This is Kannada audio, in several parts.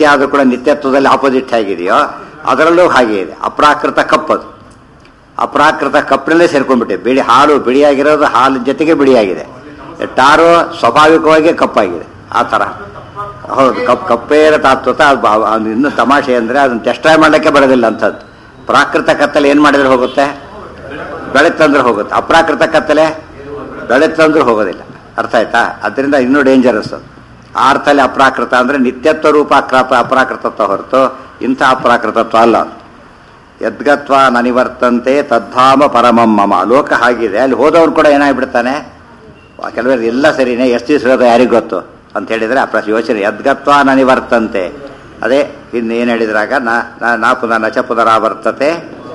ನಿತ್ಯ ಆದರೂ ಕೂಡ ನಿತ್ಯತ್ವದಲ್ಲಿ ಆಪೋಸಿಟ್ ಹೇಗಿದೆಯೋ ಅದರಲ್ಲೂ ಹಾಗೆ ಇದೆ ಅಪ್ರಾಕೃತ ಕಪ್ಪದು ಅಪ್ರಾಕೃತ ಕಪ್ಪಿನಲ್ಲೇ ಸೇರ್ಕೊಂಡ್ಬಿಟ್ಟೆ ಬಿಳಿ ಹಾಲು ಬಿಳಿಯಾಗಿರೋದು ಹಾಲಿನ ಜೊತೆಗೆ ಬಿಳಿಯಾಗಿದೆ ಟಾರು ಸ್ವಾಭಾವಿಕವಾಗಿ ಕಪ್ಪಾಗಿದೆ ಆ ಥರ ಹೌದು ಕಪ್ ಕಪ್ಪೇರ ತಾತ್ವತ ಅದು ಬಾ- ಅದು ಇನ್ನು ತಮಾಷೆ ಅಂದರೆ ಅದನ್ನು ಟೆಸ್ಟ್ರೈ ಮಾಡಲಿಕ್ಕೆ ಬರೋದಿಲ್ಲ ಅಂಥದ್ದು ಪ್ರಾಕೃತ ಕತ್ತಲೆ ಏನು ಮಾಡಿದ್ರೆ ಹೋಗುತ್ತೆ ಬೆಳಕು ತಂದ್ರೆ ಹೋಗುತ್ತೆ ಅಪ್ರಾಕೃತ ಕತ್ತಲೆ ಬೆಳಕು ತಂದ್ರೂ ಹೋಗೋದಿಲ್ಲ ಅರ್ಥ ಆಯ್ತಾ ಅದರಿಂದ ಇನ್ನೂ ಡೇಂಜರಸ್ ಅದು ಆ ಅರ್ಥದಲ್ಲಿ ಅಪ್ರಾಕೃತ ಅಂದರೆ ನಿತ್ಯತ್ವ ರೂಪ ಅಕ್ರಾಪ ಅಪ್ರಾಕೃತತ್ವ ಹೊರತು ಇಂಥ ಅಪ್ರಾಕೃತತ್ವ ಅಲ್ಲ ಅದು. ಯದ್ಗತ್ವ ನನಿವರ್ತಂತೆ ತದ್ಧಾಮ ಪರಮಂ ಮಮ ಲೋಕ ಹಾಗಿದೆ ಅಲ್ಲಿ ಹೋದವನು ಕೂಡ ಏನಾಗ್ಬಿಡ್ತಾನೆ ಕೆಲವರು ಎಲ್ಲ ಸರಿನೇ ಎಷ್ಟು ದಿವಸ ಇರೋದು ಯಾರಿಗೂ ಗೊತ್ತು ಅಂತ ಹೇಳಿದರೆ ಆ ಪ್ರಶ್ನೆ ಯೋಚನೆ ಯದ್ಗತ್ವ ನನಿವರ್ತಂತೆ ಅದೇ ಇನ್ನು ಏನು ಹೇಳಿದ್ರಾಗ ನಾ ನಾ- ನಾ ಪುನಃ ನಚ ಪುನರಾವರ್ತತೆ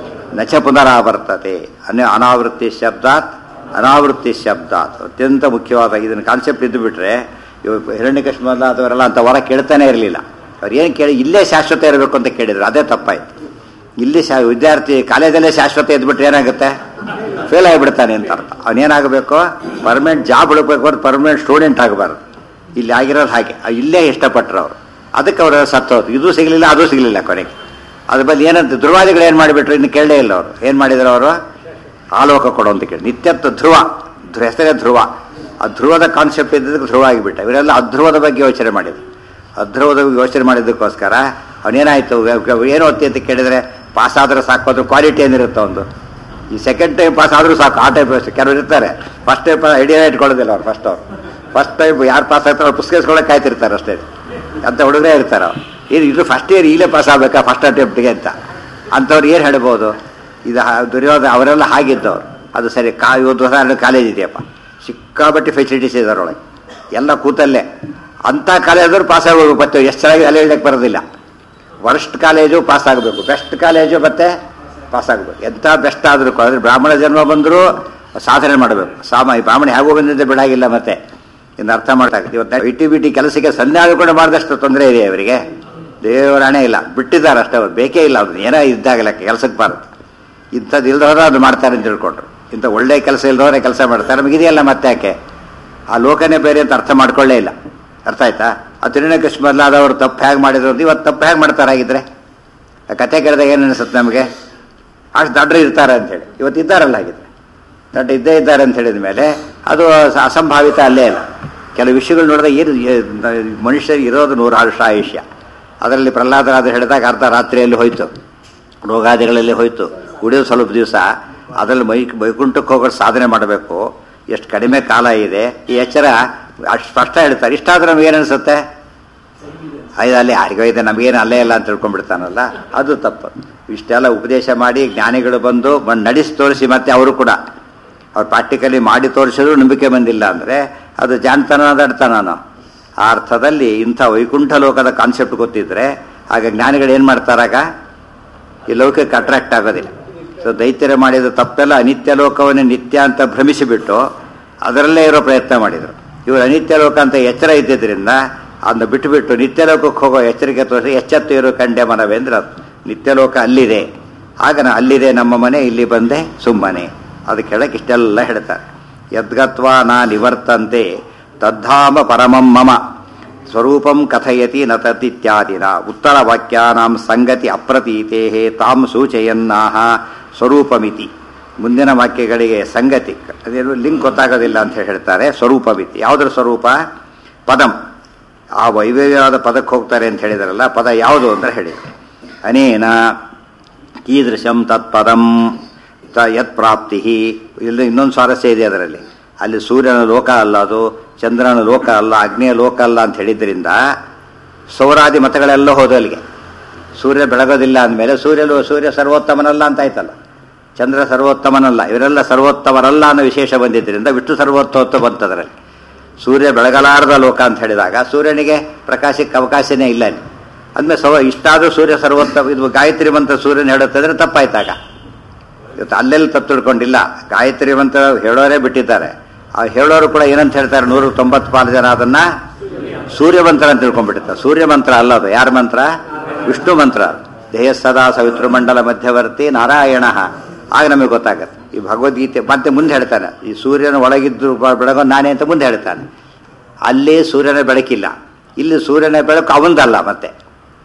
ನಚ ಪುನರಾವರ್ತತೆ ಅನ್ಯ ಅನಾವೃತ್ತಿ ಶಬ್ದಾತ್ ಅನಾವೃತ್ತಿ ಶಬ್ದಾತ್ ಅತ್ಯಂತ ಮುಖ್ಯವಾದ ಇದನ್ನು ಕಾನ್ಸೆಪ್ಟ್ ಇದ್ದು ಬಿಟ್ರೆ ಹಿರಣ್ಯಕಶ್ಮಲ್ಲ ಅದವರೆಲ್ಲ ಅಂತ ಹೊರ ಕೇಳ್ತಾನೆ ಇರಲಿಲ್ಲ ಅವ್ರು ಏನು ಕೇಳಿ ಇಲ್ಲೇ ಶಾಶ್ವತ ಇರಬೇಕು ಅಂತ ಕೇಳಿದ್ರು ಅದೇ ತಪ್ಪಾಯ್ತು ಇಲ್ಲಿ ಶಾ ವಿದ್ಯಾರ್ಥಿ ಕಾಲೇಜಲ್ಲೇ ಶಾಶ್ವತ ಇದ್ಬಿಟ್ರೆ ಏನಾಗುತ್ತೆ ಫೇಲ್ ಆಗಿಬಿಡ್ತಾನೆ ಅಂತ ಅರ್ಥ ಅವನೇನಾಗಬೇಕು ಪರ್ಮನೆಂಟ್ ಜಾಬ್ ಹುಡುಕ್ಬೇಕು ಹೊರತು ಪರ್ಮನೆಂಟ್ ಸ್ಟೂಡೆಂಟ್ ಆಗಬಾರ್ದು ಇಲ್ಲಿ ಆಗಿರೋದು ಹಾಗೆ ಆ ಇಲ್ಲೇ ಇಷ್ಟಪಟ್ಟರು ಅವರು ಅದಕ್ಕೆ ಅವರು ಸತ್ತೋದು ಇದು ಸಿಗಲಿಲ್ಲ ಅದು ಸಿಗಲಿಲ್ಲ ಕೊನೆಗೆ ಅದ್ರ ಬದಲು ಏನಂತ ಧ್ರುವಾದಿಗಳು ಏನು ಮಾಡಿಬಿಟ್ರು ಇನ್ನು ಕೇಳಲೇ ಇಲ್ಲ ಅವರು ಏನು ಮಾಡಿದ್ರು ಅವರು ಆಲೋಕ ಕೊಡು ಅಂತ ಕೇಳಿ ನಿತ್ಯತ್ವ ಧ್ರುವ ಧ್ರು- ಹೆಸರೇ ಧ್ರುವ ಆ ಧ್ರುವದ ಕಾನ್ಸೆಪ್ಟ್ ಇದ್ದದಕ್ಕೆ ಧ್ರುವ ಆಗಿಬಿಟ್ಟ ಇವರೆಲ್ಲ ಅಧ್ರುವದ ಬಗ್ಗೆ ಯೋಚನೆ ಮಾಡಿದ್ರು ಅಧ್ರುವದ ಬಗ್ಗೆ ಯೋಚನೆ ಮಾಡಿದ್ದಕ್ಕೋಸ್ಕರ ಅವನೇನಾಯ್ತು ಏನು ಓದ್ತಿ ಅಂತ ಕೇಳಿದರೆ ಪಾಸ್ ಆದ್ರೆ ಸಾಕು ಅದ್ರ ಕ್ವಾಲಿಟಿ ಏನಿರುತ್ತೆ ಒಂದು ಈ ಸೆಕೆಂಡ್ ಟೈಮ್ ಪಾಸ್ ಆದರೂ ಸಾಕು ಆ ಟೈಪ್ ಕೆಲವರು ಇರ್ತಾರೆ ಫಸ್ಟ್ ಟೈಮ್ ಐಡಿಯಾ ಇಟ್ಕೊಳ್ಳೋದಿಲ್ಲ ಅವ್ರು ಫಸ್ಟ್ ಅವ್ರು ಫಸ್ಟ್ ಟೈಮ್ ಯಾರು ಪಾಸ್ ಆಗ್ತಾರೋ ಅವ್ರು ಪುಸ್ತಕ ಇಸ್ಕೊಳ್ಳೋಕೆ ಕಾಯ್ತಿರ್ತಾರೆ ಅಷ್ಟೇ ಅಂತ ಹುಡುಗರೇ ಇರ್ತಾರೆ ಅವ್ರು ಇದು ಇದು ಫಸ್ಟ್ ಇಯರ್ ಈಗಲೇ ಪಾಸ್ ಆಗಬೇಕಾ ಫಸ್ಟ್ ಅಟೆಂಪ್ಟ್ಗೆ ಅಂತ ಅಂಥವ್ರು ಏನು ಹೇಳ್ಬೋದು ಇದು ಹ- ದುರ್ಯೋಧನ ಅವರೆಲ್ಲ ಹಾಗಿದ್ದವ್ರು ಅದು ಸರಿ ಕಾ ಇವತ್ತು ಹೊಸ ಕಾಲೇಜ್ ಇದೆಯಪ್ಪ ಸಿಕ್ಕಾಪಟ್ಟೆ ಫೆಸಿಲಿಟೀಸ್ ಇದೆ ಅದರೊಳಗೆ ಎಲ್ಲ ಕೂತಲ್ಲೇ ಅಂಥ ಕಾಲೇಜವ್ರು ಪಾಸ್ ಆಗಬೇಕು ಮತ್ತೆ ಎಷ್ಟು ಚೆನ್ನಾಗಿ ಅಲೆ ಹೇಳಕ್ಕೆ ಬರೋದಿಲ್ಲ ವರ್ಸ್ಟ್ ಕಾಲೇಜು ಪಾಸ್ ಆಗಬೇಕು ಬೆಸ್ಟ್ ಕಾಲೇಜು ಮತ್ತೆ ಪಾಸ್ ಆಗಬೇಕು ಎಂಥ ಬೆಸ್ಟ್ ಆದರೂ ಕೂಡ ಅಂದ್ರೆ ಬ್ರಾಹ್ಮಣ ಜನ್ಮ ಬಂದರೂ ಸಾಧನೆ ಮಾಡಬೇಕು ಸಾಮ ಈ ಬ್ರಾಹ್ಮಣ ಹೇಗೋ ಬಂದಿದ್ದೆ ಬಿಡಾಗಿಲ್ಲ ಮತ್ತೆ ಇನ್ನು ಅರ್ಥ ಮಾಡ್ತಾಗಿದೆ ಇವತ್ತು ಐ ಟಿ ಬಿ ಟಿ ಕೆಲಸಕ್ಕೆ ಸಂಧ್ಯಾಗ ಕೂಡ ಮಾಡಿದಷ್ಟು ತೊಂದರೆ ಇದೆ ಅವರಿಗೆ ದೇವರ ಹಣೆ ಇಲ್ಲ ಬಿಟ್ಟಿದ್ದಾರೆ ಅಷ್ಟೇ ಅವ್ರು ಬೇಕೇ ಇಲ್ಲ ಅವ್ರು ಏನೋ ಇದ್ದಾಗಲ್ಲ ಕೆಲಸಕ್ಕೆ ಬಾರದು ಇಂಥದ್ದು ಇಲ್ದವ್ರು ಅದು ಮಾಡ್ತಾರೆ ಅಂತ ತಿಳ್ಕೊಂಡ್ರು ಇಂಥ ಒಳ್ಳೆ ಕೆಲಸ ಇಲ್ದವ್ರೆ ಕೆಲಸ ಮಾಡ್ತಾರೆ ನಮಗಿದೆಯಲ್ಲ ಮತ್ತೆ ಯಾಕೆ ಆ ಲೋಕನೇ ಬೇರೆ ಅಂತ ಅರ್ಥ ಮಾಡ್ಕೊಳ್ಳೇ ಇಲ್ಲ ಅರ್ಥ ಆಯ್ತಾ ಆ ತಿರುಣಕೃಷ್ಣ ಮೊದಲಾದವರು ತಪ್ಪು ಹೇಗೆ ಮಾಡಿದ್ರು ಅಂತ ಇವತ್ತು ತಪ್ಪು ಹೇಗೆ ಮಾಡ್ತಾರಾಗಿದ್ರೆ ಆ ಕತೆ ಕೇಳಿದಾಗ ಏನು ಅನಿಸುತ್ತೆ ನಮಗೆ ಅಷ್ಟು ದಡ್ರು ಇರ್ತಾರೆ ಅಂತೇಳಿ ಇವತ್ತು ಇದ್ದಾರಲ್ಲ ಹಾಗಿದ್ರೆ ದಡ್ಡ ಇದ್ದೇ ಇದ್ದಾರೆ ಅಂತ ಹೇಳಿದ ಮೇಲೆ ಅದು ಸ- ಅಸಂಭಾವಿತ ಅಲ್ಲೇ ಇಲ್ಲ ಕೆಲವು ವಿಷಯಗಳು ನೋಡಿದಾಗ ಏನು ಏ- ಮನುಷ್ಯರಿಗೆ ಇರೋದು ನೂರಾರು ವರ್ಷ ಆಯುಷ್ಯ ಅದರಲ್ಲಿ ಪ್ರಹ್ಲಾದರಾದ ಹೇಳಿದಾಗ ಅರ್ಧ ರಾತ್ರಿಯಲ್ಲಿ ಹೋಯ್ತು ರೋಗಾದಿಗಳಲ್ಲಿ ಹೋಯ್ತು ಉಳಿಯೋದು ಸ್ವಲ್ಪ ದಿವಸ ಅದರಲ್ಲಿ ಮೈ ವೈಕುಂಠಕ್ಕೆ ಹೋಗೋದು ಸಾಧನೆ ಮಾಡಬೇಕು ಎಷ್ಟು ಕಡಿಮೆ ಕಾಲ ಇದೆ ಈ ಎಚ್ಚರ ಅಷ್ಟು ಸ್ಪಷ್ಟ ಹೇಳ್ತಾರೆ ಇಷ್ಟಾದ್ರೆ ನಮ್ಗೆ ಏನು ಅನಿಸುತ್ತೆ ಐದು ಅಲ್ಲಿ ಯಾರಿಗೋ ಇದೆ ನಮಗೇನು ಅಲ್ಲೇ ಇಲ್ಲ ಅಂತ ತಿಳ್ಕೊಂಡ್ಬಿಡ್ತಾನಲ್ಲ ಅದು ತಪ್ಪು ಇಷ್ಟೆಲ್ಲ ಉಪದೇಶ ಮಾಡಿ ಜ್ಞಾನಿಗಳು ಬಂದು ಬಂದು ನಡೆಸಿ ತೋರಿಸಿ ಮತ್ತೆ ಅವರು ಕೂಡ ಅವ್ರು ಪ್ರಾಕ್ಟಿಕಲಿ ಮಾಡಿ ತೋರಿಸಿದ್ರು ನಂಬಿಕೆ ಬಂದಿಲ್ಲ ಅಂದರೆ ಅದು ಜಾಣತನ ದಡ್ತನೋ ಆ ಅರ್ಥದಲ್ಲಿ ಇಂಥ ವೈಕುಂಠ ಲೋಕದ ಕಾನ್ಸೆಪ್ಟ್ ಗೊತ್ತಿದ್ರೆ ಆಗ ಜ್ಞಾನಿಗಳು ಏನು ಮಾಡ್ತಾರಾಗ ಈ ಲೋಕಕ್ಕೆ ಅಟ್ರಾಕ್ಟ್ ಆಗೋದಿಲ್ಲ ಸೊ ದೈತ್ಯರು ಮಾಡಿದ ತಪ್ಪೆಲ್ಲ ಅನಿತ್ಯ ಲೋಕವನ್ನೇ ನಿತ್ಯ ಅಂತ ಭ್ರಮಿಸಿಬಿಟ್ಟು ಅದರಲ್ಲೇ ಇರೋ ಪ್ರಯತ್ನ ಮಾಡಿದರು ಇವರು ಅನಿತ್ಯ ಲೋಕ ಅಂತ ಎಚ್ಚರ ಇದ್ದಿದ್ದರಿಂದ ಅದನ್ನ ಬಿಟ್ಟುಬಿಟ್ಟು ನಿತ್ಯ ಲೋಕಕ್ಕೆ ಹೋಗೋ ಎಚ್ಚರಿಕೆ ತೋರಿಸಿ ಎಚ್ಚೆತ್ತು ಇರೋ ಕಂಡೆ ಮನವೇ ಅಂದ್ರೆ ಅದು. ನಿತ್ಯ ಲೋಕ ಅಲ್ಲಿದೆ ಆಗ ನಾ ಅಲ್ಲಿದೆ ನಮ್ಮ ಮನೆ ಇಲ್ಲಿ ಬಂದೆ ಸುಮ್ಮನೆ ಅದಕ್ಕೆ ಹೇಳಕ್ಕೆ ಇಷ್ಟೆಲ್ಲ ಹೇಳ್ತಾರೆ ಯದ್ಗತ್ವ ನಾ ನಿವರ್ತಂತೆ ತದ್ಧಾಮ ಪರಮಂ ಮಮ ಸ್ವರೂಪಂ ಕಥಯತಿ ನ ತತ್ತಿತ್ಯಾದಿನ ಉತ್ತರ ವಾಕ್ಯಾನಾಂ ಸಂಗತಿ ಅಪ್ರತೀತೆ ತಾಂ ಸೂಚಯನ್ನಾಹ ಸ್ವರೂಪಮಿತಿ ಮುಂದಿನ ವಾಕ್ಯಗಳಿಗೆ ಸಂಗತಿ ಅದೇನು ಲಿಂಕ್ ಗೊತ್ತಾಗೋದಿಲ್ಲ ಅಂತ ಹೇಳ್ತಾರೆ ಸ್ವರೂಪಮಿತಿ ಯಾವುದರ ಸ್ವರೂಪ ಪದಂ ಆ ವೈವ್ಯವಾದ ಪದಕ್ಕೆ ಹೋಗ್ತಾರೆ ಅಂತ ಹೇಳಿದಾರಲ್ಲ ಪದ ಯಾವುದು ಅಂತ ಹೇಳಿದೆ ಅನೇನ ಕೀದೃಶಂ ತತ್ಪದಂ ತ ಯತ್ ಪ್ರಾಪ್ತಿ ಇಲ್ಲಿ ಇನ್ನೊಂದು ಸ್ವಾರಸ್ಯ ಇದೆ ಅದರಲ್ಲಿ ಅಲ್ಲಿ ಸೂರ್ಯನ ಲೋಕ ಅಲ್ಲ ಅದು ಚಂದ್ರನ ಲೋಕ ಅಲ್ಲ ಅಗ್ನಿಯ ಲೋಕ ಅಲ್ಲ ಅಂತ ಹೇಳಿದ್ರಿಂದ ಸೌರಾದಿ ಮತಗಳೆಲ್ಲ ಹೋದ ಅಲ್ಲಿಗೆ ಸೂರ್ಯ ಬೆಳಗೋದಿಲ್ಲ ಅಂದಮೇಲೆ ಸೂರ್ಯಲು ಸೂರ್ಯ ಸರ್ವೋತ್ತಮನಲ್ಲ ಅಂತ ಆಯ್ತಲ್ಲ ಚಂದ್ರ ಸರ್ವೋತ್ತಮನಲ್ಲ ಇವರೆಲ್ಲ ಸರ್ವೋತ್ತಮರಲ್ಲ ಅನ್ನೋ ವಿಶೇಷ ಬಂದಿದ್ದರಿಂದ ವಿಷ್ಣು ಸರ್ವೋತ್ತಮತ್ವ ಬಂತದರಲ್ಲಿ ಸೂರ್ಯ ಬೆಳಗಲಾರದ ಲೋಕ ಅಂತ ಹೇಳಿದಾಗ ಸೂರ್ಯನಿಗೆ ಪ್ರಕಾಶಕ್ಕೆ ಅವಕಾಶನೇ ಇಲ್ಲ ಅಲ್ಲಿ ಅಂದಮೇಲೆ ಸವ ಇಷ್ಟಾದರೂ ಸೂರ್ಯ ಸರ್ವೋತ್ತಮ ಇದು ಗಾಯತ್ರಿ ಮಂತ್ರ ಸೂರ್ಯನ ಹೇಳುತ್ತಂದ್ರೆ ತಪ್ಪಾಯ್ತಾಗ ಇವತ್ತು ಅಲ್ಲೆಲ್ಲ ತಪ್ಪು ತಿಳ್ಕೊಂಡಿಲ್ಲ ಗಾಯತ್ರಿ ಮಂತ್ರ ಹೇಳೋರೇ ಬಿಟ್ಟಿದ್ದಾರೆ ಆ ಹೇಳೋರು ಕೂಡ ಏನಂತ ಹೇಳ್ತಾರೆ ನೂರ ತೊಂಬತ್ತು ಪಾಲು ಜನ ಅದನ್ನ ಸೂರ್ಯ ಮಂತ್ರ ಅಂತ ತಿಳ್ಕೊಂಡ್ಬಿಟ್ಟಿರ್ತಾರೆ ಸೂರ್ಯ ಮಂತ್ರ ಅಲ್ಲ ಅದು ಯಾರ ಮಂತ್ರ ವಿಷ್ಣು ಮಂತ್ರ ದೇಹ ಸದಾ ಸವಿತೃಮಂಡಲ ಮಧ್ಯವರ್ತಿ ನಾರಾಯಣ ಆಗ ನಮಗೆ ಗೊತ್ತಾಗತ್ತೆ ಈ ಭಗವದ್ಗೀತೆ ಮತ್ತೆ ಮುಂದೆ ಹೇಳ್ತಾನೆ ಈ ಸೂರ್ಯನ ಒಳಗಿದ್ದು ಬ- ಬೆಳಗೋ ನಾನೇ ಅಂತ ಮುಂದೆ ಹೇಳ್ತಾನೆ ಅಲ್ಲಿ ಸೂರ್ಯನ ಬೆಳಕಿಲ್ಲ ಇಲ್ಲಿ ಸೂರ್ಯನ ಬೆಳಕು ಅವಂದಲ್ಲ ಮತ್ತೆ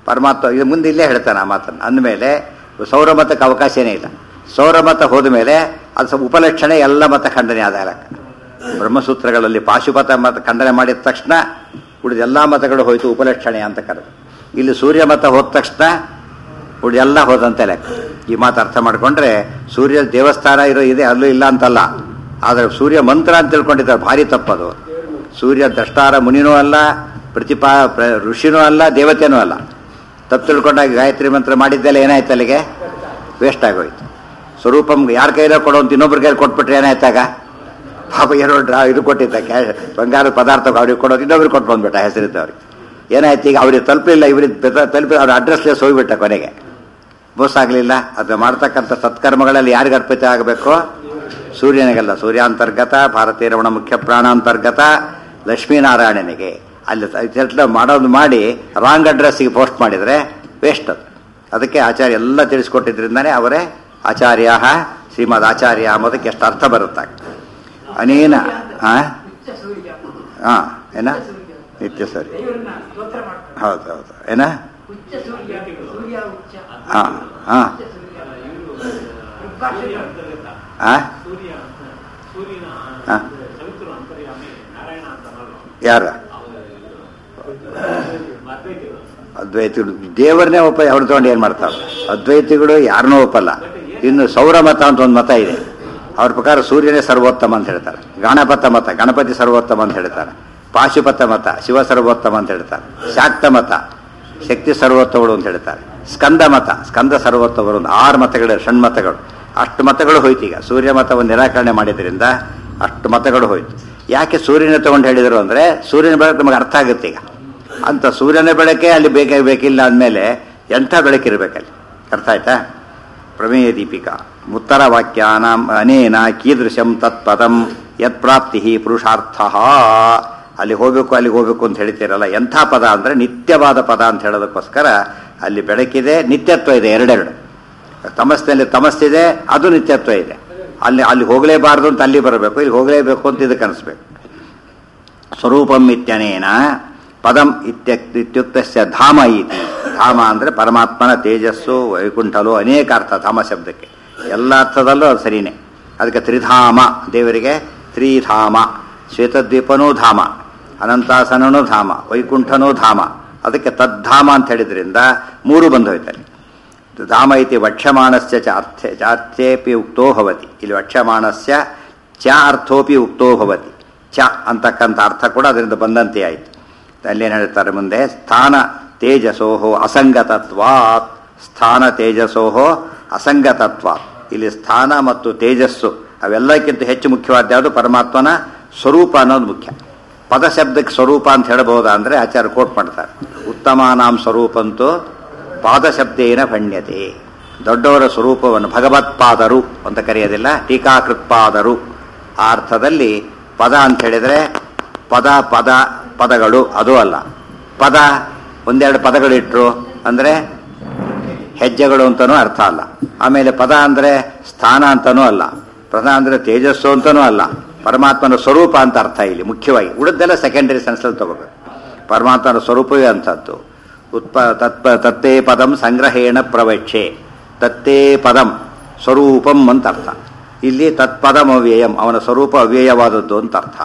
ಪರಮಾತ್ಮ ಇದು ಮುಂದೆ ಇಲ್ಲೇ ಹೇಳ್ತಾನೆ ಆ ಮಾತನ್ನು ಅಂದಮೇಲೆ ಸೌರಮತಕ್ಕೆ ಅವಕಾಶನೇ ಇಲ್ಲ ಸೌರಮತ ಹೋದ ಮೇಲೆ ಅದು ಸ್ವಲ್ಪ ಉಪಲಕ್ಷಣೆ ಎಲ್ಲ ಮತ ಖಂಡನೆ ಆದ ಲೆಕ್ಕ ಬ್ರಹ್ಮಸೂತ್ರಗಳಲ್ಲಿ ಪಾಶುಪತ ಮತ ಖಂಡನೆ ಮಾಡಿದ ತಕ್ಷಣ ಉಳಿದ ಎಲ್ಲ ಮತಗಳು ಹೋಯ್ತು ಉಪಲಕ್ಷಣೆ ಅಂತ ಕರೆದು ಇಲ್ಲಿ ಸೂರ್ಯ ಮತ ಹೋದ ತಕ್ಷಣ ಉಳಿದ ಎಲ್ಲ ಹೋದಂತೆ ಲೆಕ್ಕ ಈ ಮಾತು ಅರ್ಥ ಮಾಡ್ಕೊಂಡ್ರೆ ಸೂರ್ಯ ದೇವಸ್ಥಾನ ಇರೋ ಇದೆ ಅಲ್ಲೂ ಇಲ್ಲ ಅಂತಲ್ಲ ಆದರೆ ಸೂರ್ಯ ಮಂತ್ರ ಅಂತ ತಿಳ್ಕೊಂಡಿದ್ದಾರೆ ಭಾರಿ ತಪ್ಪದು ಸೂರ್ಯ ದ್ರಷ್ಟಾರ ಮುನಿನೂ ಅಲ್ಲ ಪ್ರತಿಪಾ ಪ್ರ- ಋಷಿನೂ ಅಲ್ಲ ದೇವತೆನೂ ಅಲ್ಲ ತಪ್ಪು ತಿಳ್ಕೊಂಡಾಗ ಗಾಯತ್ರಿ ಮಂತ್ರ ಮಾಡಿದ್ದೆಲ್ಲ ಏನಾಯ್ತು ಅಲ್ಲಿಗೆ ವೇಸ್ಟ್ ಆಗೋಯ್ತು ಸ್ವರೂಪಂ ಯಾರ ಕೈಲೋ ಕೊಡೋ ಅಂತ ಇನ್ನೊಬ್ರ ಕೈಲಿ ಕೊಟ್ಬಿಟ್ರೆ ಏನಾಯ್ತಾಗ ಪಾಪ ಏನೋ ಡ್ರಾ ಇದು ಕೊಟ್ಟಿದ್ದ ಕ್ಯಾಶ್ ಬಂಗಾರದ ಪದಾರ್ಥ ಅವ್ರಿಗೆ ಕೊಡೋದು ಇನ್ನೊಬ್ರಿಗೆ ಕೊಟ್ಟು ಬಂದ್ಬಿಟ್ಟ ಹೆಸರಿದ್ದವ್ರಿಗೆ ಏನಾಯ್ತು ಈಗ ಅವ್ರಿಗೆ ತಲುಪಲಿಲ್ಲ ಇವ್ರಿಗೆ ಬೆತ- ತಲುಪಿ ಅವ್ರ ಅಡ್ರೆಸ್ಲೆಸ್ ಹೋಗ್ಬಿಟ್ಟ ಕೊನೆಗೆ ಮೋಸ ಆಗಲಿಲ್ಲ ಅದು ಮಾಡ್ತಕ್ಕಂಥ ಸತ್ಕರ್ಮಗಳಲ್ಲಿ ಯಾರಿಗೆ ಅರ್ಪಿತ ಆಗಬೇಕು ಸೂರ್ಯನಿಗಲ್ಲ ಸೂರ್ಯಾಂತರ್ಗತ ಭಾರತೀಯ ರಮಣ ಮುಖ್ಯ ಪ್ರಾಣಾಂತರ್ಗತ ಲಕ್ಷ್ಮೀನಾರಾಯಣನಿಗೆ ಅಲ್ಲಿ ಇದೆಲ್ಲ ಮಾಡೋದು ಮಾಡಿ ರಾಂಗ್ ಅಡ್ರೆಸ್ಸಿಗೆ ಪೋಸ್ಟ್ ಮಾಡಿದರೆ ವೇಸ್ಟ್ ಅದು ಅದಕ್ಕೆ ಆಚಾರ್ಯ ಎಲ್ಲ ತಿಳಿಸ್ಕೊಟ್ಟಿದ್ರಿಂದನೇ ಅವರೇ ಆಚಾರ್ಯ ಶ್ರೀಮದ್ ಆಚಾರ್ಯ ಅಂಬೋದಕ್ಕೆ ಎಷ್ಟು ಅರ್ಥ ಬರುತ್ತಾಗ ಅನೇನ ಹಾಂ ಹಾಂ ಏನ ನಿತ್ಯ ಸರಿ ದೇವರನ್ನ ಸ್ತೋತ್ರ ಮಾಡ್ತಾರೆ ಹೌದು ಹೌದು ಏನ ಉಚ್ಚ ಸೂರ್ಯ ಸೂರ್ಯ ಉಚ್ಚ ಹಾಂ ಹಾಂ ಉಚ್ಚ ಸೂರ್ಯ ಋಗ್ಭಾಷೆಗಳು. ಹಾಂ ಸೂರ್ಯ ಸೂರ್ಯನ ಹಾ. ಸವಿತೃ ಅಂತರ್ಯಾಮಿ ನಾರಾಯಣ ಅಂತ ಅನ್ನೋರು. ಯಾರು ಅದ್ವೈತಿಗಳು. ಅದ್ವೈತಿಗಳು ದೇವರನ್ನೇ ಒಪ್ಪ ಅವ್ರು ತಗೊಂಡು ಏನು ಮಾಡ್ತಾರೆ ಅದ್ವೈತಿಗಳು ಯಾರನ್ನೂ ಒಪ್ಪಲ್ಲ ಇನ್ನು ಸೌರ ಮತ ಅಂತ ಒಂದು ಮತ ಇದೆ ಅವ್ರ ಪ್ರಕಾರ ಸೂರ್ಯನೇ ಸರ್ವೋತ್ತಮ ಅಂತ ಹೇಳ್ತಾರೆ ಗಣಪತ ಮತ ಗಣಪತಿ ಸರ್ವೋತ್ತಮ ಅಂತ ಹೇಳ್ತಾರೆ ಪಾಶುಪತ ಮತ ಶಿವ ಸರ್ವೋತ್ತಮ ಅಂತ ಹೇಳ್ತಾರೆ ಶಾಕ್ತ ಮತ ಶಕ್ತಿ ಸರ್ವೋತ್ತಮಗಳು ಅಂತ ಹೇಳ್ತಾರೆ ಸ್ಕಂದ ಮತ ಸ್ಕಂದ ಸರ್ವೋತ್ತಮರು ಒಂದು ಆರು ಮತಗಳು ಷಣ್ಮತಗಳು ಅಷ್ಟು ಮತಗಳು ಹೋಯ್ತು ಈಗ ಸೂರ್ಯ ಮತವನ್ನು ನಿರಾಕರಣೆ ಮಾಡಿದ್ರಿಂದ ಅಷ್ಟು ಮತಗಳು ಹೋಯ್ತು ಯಾಕೆ ಸೂರ್ಯನ ತಗೊಂಡು ಹೇಳಿದರು ಅಂದರೆ ಸೂರ್ಯನ ಬೆಳಕು ನಮಗೆ ಅರ್ಥ ಆಗುತ್ತೆ ಈಗ ಅಂತ ಸೂರ್ಯನ ಬೆಳಕೆ ಅಲ್ಲಿ ಬೇಕೇ ಬೇಕಿಲ್ಲ ಅಂದಮೇಲೆ ಎಂಥ ಬೆಳಕಿರ್ಬೇಕಲ್ಲಿ ಅರ್ಥ ಆಯ್ತಾ ಪ್ರಮೇಯ ದೀಪಿಕಾ ಉತ್ತರ ವಾಕ್ಯಾನ ಅನೇನ ಕೀದೃಶಂ ತತ್ಪದಂ ಯತ್ಪ್ರಾಪ್ತಿ ಪುರುಷಾರ್ಥ ಅಲ್ಲಿ ಹೋಗಬೇಕು ಅಲ್ಲಿಗೆ ಹೋಗಬೇಕು ಅಂತ ಹೇಳ್ತೀರಲ್ಲ ಎಂಥ ಪದ ಅಂದರೆ ನಿತ್ಯವಾದ ಪದ ಅಂತ ಹೇಳೋದಕ್ಕೋಸ್ಕರ ಅಲ್ಲಿ ಬೆಳಕಿದೆ ನಿತ್ಯತ್ವ ಇದೆ ಎರಡೆರಡು ತಮಸ್ನಲ್ಲಿ ತಮಸ್ಸಿದೆ ಅದು ನಿತ್ಯತ್ವ ಇದೆ ಅಲ್ಲಿ ಅಲ್ಲಿ ಹೋಗಲೇಬಾರದು ಅಂತ ಅಲ್ಲಿ ಬರಬೇಕು ಇಲ್ಲಿ ಹೋಗಲೇಬೇಕು ಅಂತ ಇದಕ್ಕೆ ಅನಿಸ್ಬೇಕು ಸ್ವರೂಪಂ ಇತ್ಯನೇನ ಪದಂ ಇತ್ಯ ಇತ್ಯುಕ್ತಸ್ಯ ಧಾಮ ಇತಿ ಧಾಮ ಅಂದರೆ ಪರಮಾತ್ಮನ ತೇಜಸ್ಸು ವೈಕುಂಠಲು ಅನೇಕ ಅರ್ಥ ಧಾಮ ಶಬ್ದಕ್ಕೆ ಎಲ್ಲ ಅರ್ಥದಲ್ಲೂ ಅದು ಸರಿನೇ ಅದಕ್ಕೆ ತ್ರಿಧಾಮ ದೇವರಿಗೆ ತ್ರಿಧಾಮ ಶ್ವೇತದ್ವೀಪನೂ ಧಾಮ ಅನಂತಾಸನನೂ ಧಾಮ ವೈಕುಂಠನೂ ಧಾಮ ಅದಕ್ಕೆ ತದ್ಧಾಮ ಅಂತ ಹೇಳಿದ್ರಿಂದ ಮೂರು ಬಂದು ಹೋಯ್ತಾರೆ ಧಾಮ ಇತಿ ವಕ್ಷ್ಯಮಾಣಸ್ಯ ಚ ಅರ್ಥೆ ಚ ಅರ್ಥೇಪಿ ಉಕ್ತೋ ಭವತಿ ಇಲ್ಲಿ ವಕ್ಷ್ಯಮಾಣಸ್ಯ ಚ ಅರ್ಥೋಪಿ ಉಕ್ತೋ ಭವತಿ ಚ ಅಂತಕ್ಕಂಥ ಅರ್ಥ ಕೂಡ ಅದರಿಂದ ಬಂದಂತೆ ಆಯಿತು ಅಲ್ಲೇನು ಹೇಳ್ತಾರೆ ಮುಂದೆ ಸ್ಥಾನ ತೇಜಸೋಹೋ ಅಸಂಗತತ್ವಾತ್ ಸ್ಥಾನ ತೇಜಸೋಹೋ ಅಸಂಗತತ್ವಾತ್ ಇಲ್ಲಿ ಸ್ಥಾನ ಮತ್ತು ತೇಜಸ್ಸು ಅವೆಲ್ಲಕ್ಕಿಂತ ಹೆಚ್ಚು ಮುಖ್ಯವಾದ ಯಾವುದು ಪರಮಾತ್ಮನ ಸ್ವರೂಪ ಅನ್ನೋದು ಮುಖ್ಯ ಪದಶಬ್ದಕ್ಕೆ ಸ್ವರೂಪ ಅಂತ ಹೇಳಬಹುದಾ ಅಂದರೆ ಆಚಾರ್ಯ ಕೋಟ್ ಮಾಡ್ತಾರೆ ಉತ್ತಮಾನಾಂ ಸ್ವರೂಪಂತೂ ಪಾದಶಬ್ದೇನ ಭಣ್ಯತೆ ದೊಡ್ಡವರ ಸ್ವರೂಪವನ್ನು ಭಗವತ್ಪಾದರು ಅಂತ ಕರೆಯೋದಿಲ್ಲ ಟೀಕಾಕೃತ್ಪಾದರು ಆ ಅರ್ಥದಲ್ಲಿ ಪದ ಅಂತ ಹೇಳಿದರೆ ಪದ ಪದ ಪದಗಳು ಅದು ಅಲ್ಲ ಪದ ಒಂದೆರಡು ಪದಗಳಿಟ್ರು ಅಂದರೆ ಹೆಜ್ಜೆಗಳು ಅಂತನೂ ಅರ್ಥ ಅಲ್ಲ ಆಮೇಲೆ ಪದ ಅಂದರೆ ಸ್ಥಾನ ಅಂತನೂ ಅಲ್ಲ ಪದ ಅಂದರೆ ತೇಜಸ್ಸು ಅಂತನೂ ಅಲ್ಲ ಪರಮಾತ್ಮನ ಸ್ವರೂಪ ಅಂತ ಅರ್ಥ ಇಲ್ಲಿ ಮುಖ್ಯವಾಗಿ ಉಳಿದೆಲ್ಲ ಸೆಕೆಂಡರಿ ಸೆನ್ಸಲ್ಲಿ ತಗೋಬೇಕು ಪರಮಾತ್ಮನ ಸ್ವರೂಪವೇ ಅಂಥದ್ದು ಉತ್ಪ ತತ್ಪ ತತ್ತೇ ಪದಂ ಸಂಗ್ರಹೇಣ ಪ್ರವಕ್ಷೆ ತತ್ತೇ ಪದಂ ಸ್ವರೂಪಂ ಅಂತ ಅರ್ಥ ಇಲ್ಲಿ ತತ್ಪದಂ ಅವ್ಯಯಂ ಅವನ ಸ್ವರೂಪ ಅವ್ಯಯವಾದದ್ದು ಅಂತ ಅರ್ಥ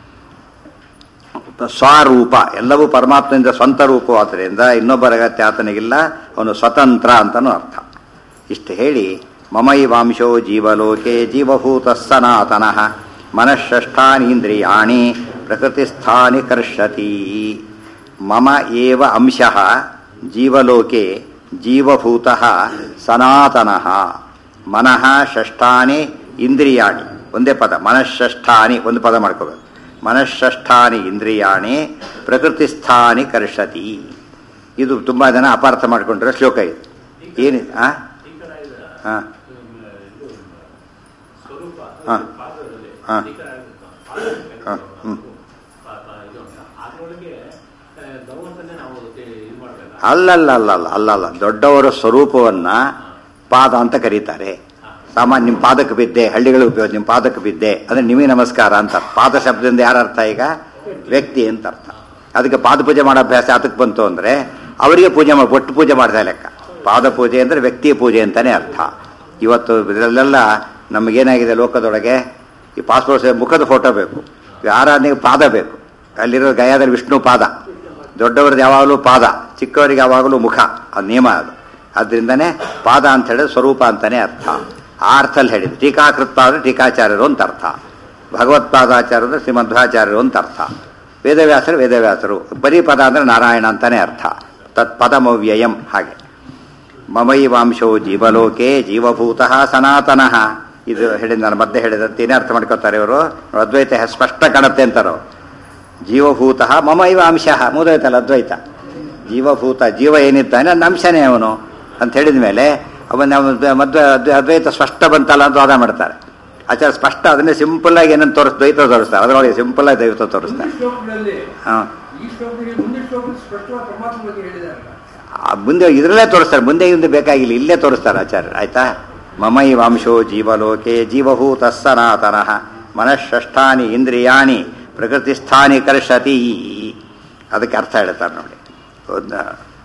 ಸ್ವರೂಪ ಎಲ್ಲವೂ ಪರಮಾತ್ಮನಿಂದ ಸ್ವಂತ ರೂಪವಾದ್ದರಿಂದ ಇನ್ನೊಬ್ಬರ ಅಗತ್ಯ ಆತನಿಗಿಲ್ಲ ಅವನು ಸ್ವತಂತ್ರ ಅಂತನೂ ಅರ್ಥ ಇಷ್ಟು ಹೇಳಿ ಮಮೈವಾಂಶೋ ಜೀವಲೋಕೆ ಜೀವಭೂತ ಸನಾತನಃ ಮನಃಷ್ಠಾನೀಂದ್ರಿಯಾಣಿ ಪ್ರಕೃತಿಸ್ಥಾನಿ ಕರ್ಷತಿ ಮಮ ಏವ ಅಂಶಃ ಜೀವಲೋಕೆ ಜೀವಭೂತ ಸನಾತನಃ ಮನಃ ಷಷ್ಠಾನಿ ಇಂದ್ರಿಯಾಣಿ ಒಂದೇ ಪದ ಮನಃಷ್ಠಾನಿ ಒಂದು ಪದ ಮಾಡ್ಕೋಬೇಕು ಮನಃಷ್ಠಾನಿ ಇಂದ್ರಿಯಾಣಿ ಪ್ರಕೃತಿಸ್ಥಾನಿ ಕರ್ಷತಿ ಇದು ತುಂಬ ಜನ ಅಪಾರ್ಥ ಮಾಡಿಕೊಂಡಿರೋ ಶ್ಲೋಕ ಇದು ಏನಿದೆ ಆ ಹಾಂ ಸ್ವರೂಪ ಹಾಂ ಪಾದದಲ್ಲಿ ಹಾಂ ಪಾದ ಹಾಂ ಹ್ಞೂ ಇದು ಅಂತ. ಅದ್ರೊಳಗೆ ಆ, ಭಗವಂತನೇ ನಾವು ಇದು ಮಾಡಬೇಕು ಅಲ್ಲಲ್ಲ ಅಲ್ಲಲ್ಲ ಅಲ್ಲಲ್ಲ ದೊಡ್ಡವರ ಸ್ವರೂಪವನ್ನ ಪಾದ ಅಂತ ಕರೀತಾರೆ ಸಾಮಾನ್ಯ ನಿಮ್ಮ ಪಾದಕ್ಕೆ ಬಿದ್ದೆ ಹಳ್ಳಿಗಳು ಉಪಯೋಗ ನಿಮ್ಮ ಪಾದಕ್ಕೆ ಬಿದ್ದೆ ಅಂದ್ರೆ ನಿಮಗೆ ನಮಸ್ಕಾರ ಅಂತ ಪಾದ ಶಬ್ದದಿಂದ ಯಾರ ಅರ್ಥ ಈಗ ವ್ಯಕ್ತಿ ಅಂತ ಅರ್ಥ ಅದಕ್ಕೆ ಪಾದ ಪೂಜೆ ಮಾಡೋ ಅಭ್ಯಾಸ ಅದಕ್ಕೆ ಬಂತು ಅಂದ್ರೆ ಅವರಿಗೆ ಪೂಜೆ ಮಾಡಿ ಒಟ್ಟು ಪೂಜೆ ಮಾಡ್ತಾ ಲೆಕ್ಕ ಪಾದ ಪೂಜೆ ಅಂದರೆ ವ್ಯಕ್ತಿಯ ಪೂಜೆ ಅಂತಲೇ ಅರ್ಥ ಇವತ್ತು ಇದರಲ್ಲೆಲ್ಲ ನಮಗೇನಾಗಿದೆ ಲೋಕದೊಳಗೆ ಈ ಪಾಸ್ಪೋರ್ಟ್ ಮುಖದ ಫೋಟೋ ಬೇಕು ಈ ಆರಾಧನೆಗೆ ಪಾದ ಬೇಕು ಅಲ್ಲಿರೋ ಗಯಾದಲ್ಲಿ ವಿಷ್ಣು ಪಾದ ದೊಡ್ಡವ್ರದ್ದು ಯಾವಾಗಲೂ ಪಾದ ಚಿಕ್ಕವರಿಗೆ ಯಾವಾಗಲೂ ಮುಖ ಅದು ನಿಯಮ ಅದು ಅದರಿಂದನೇ ಪಾದ ಅಂತ ಹೇಳಿದ್ರೆ ಸ್ವರೂಪ ಅಂತಲೇ ಅರ್ಥ ಆ ಅರ್ಥಲ್ಲಿ ಹೇಳಿದ್ದು ಟೀಕಾಕೃತ ಅಂದರೆ ಟೀಕಾಚಾರ್ಯರು ಅಂತ ಅರ್ಥ ಭಗವತ್ಪಾದಾಚಾರ್ಯರು ಅಂದರೆ ಶ್ರೀಮಧ್ವಾಚಾರ್ಯರು ಅಂತ ಅರ್ಥ ವೇದವ್ಯಾಸರು ವೇದವ್ಯಾಸರು ಬರೀ ಪದ ಅಂದರೆ ನಾರಾಯಣ ಅಂತಲೇ ಅರ್ಥ ತತ್ ಪದಮವ್ಯಯಂ ಹಾಗೆ ಮಮೈವಾಂಶೋ ಜೀವಲೋಕೆ ಜೀವಭೂತಃ ಸನಾತನಃ ಇದು ಹೇಳಿದ ನಾನು ಮಧ್ಯೆ ಹೇಳಿದಂತೇನೆ ಅರ್ಥ ಮಾಡ್ಕೋತಾರೆ ಇವರು ಅದ್ವೈತ ಸ್ಪಷ್ಟ ಕಾಣುತ್ತೆ ಅಂತಾರೋ ಜೀವಭೂತ ಮಮೈವ ಅಂಶ ಮುದೈತಲ್ಲ ಅದ್ವೈತ ಜೀವಭೂತ ಜೀವ ಏನಿದ್ದಾನೆ ನನ್ನ ಅಂಶನೇ ಅವನು ಅಂತ ಹೇಳಿದ ಮೇಲೆ ಅವನ ಮಧ್ವ ಅದ್ವೈ- ಅದ್ವೈತ ಸ್ಪಷ್ಟ ಬಂತಲ್ಲ ಅಂತ ವಾದ ಮಾಡ್ತಾರೆ ಆಚಾರ ಸ್ಪಷ್ಟ ಅದನ್ನೇ ಸಿಂಪಲ್ ಆಗಿ ಏನಂತ ತೋರಿಸ್ ದ್ವೈತ ತೋರಿಸ್ತಾರೆ ಅದರೊಳಗೆ ಸಿಂಪಲ್ ಆಗಿ ದೈವತ ತೋರಿಸ್ತಾರೆ ಶ್ಲೋಕದಲ್ಲಿ ಹಾಂ ಈ ಶ್ಲೋಕದಲ್ಲಿ ಮುಂದಿನ ಶ್ಲೋಕದಲ್ಲಿ ಸ್ಪಷ್ಟವಾಗಿ ಪರಮಾತ್ಮ ಬಗ್ಗೆ ಹೇಳಿದ್ದಾರೆ ಆ ಮುಂದೆ ಇದರಲ್ಲೇ ತೋರಿಸ್ತಾರೆ ಮುಂದೆ ಮುಂದೆ ಬೇಕಾಗಿಲ್ಲ ಇಲ್ಲೇ ತೋರಿಸ್ತಾರೆ ಆಚಾರ್ಯ ಆಯ್ತಾ ಮಮೈ ವಂಶೋ ಜೀವಲೋಕೆ ಜೀವಭೂತ ಸನಾತನಃ ಮನಃಷ್ಠಾನಿ ಇಂದ್ರಿಯಾಣಿ ಪ್ರಕೃತಿಸ್ಥಾನಿ ಕರ್ಷತಿ ಅದಕ್ಕೆ ಅರ್ಥ ಹೇಳ್ತಾರೆ ನೋಡಿ ಹೌದಾ?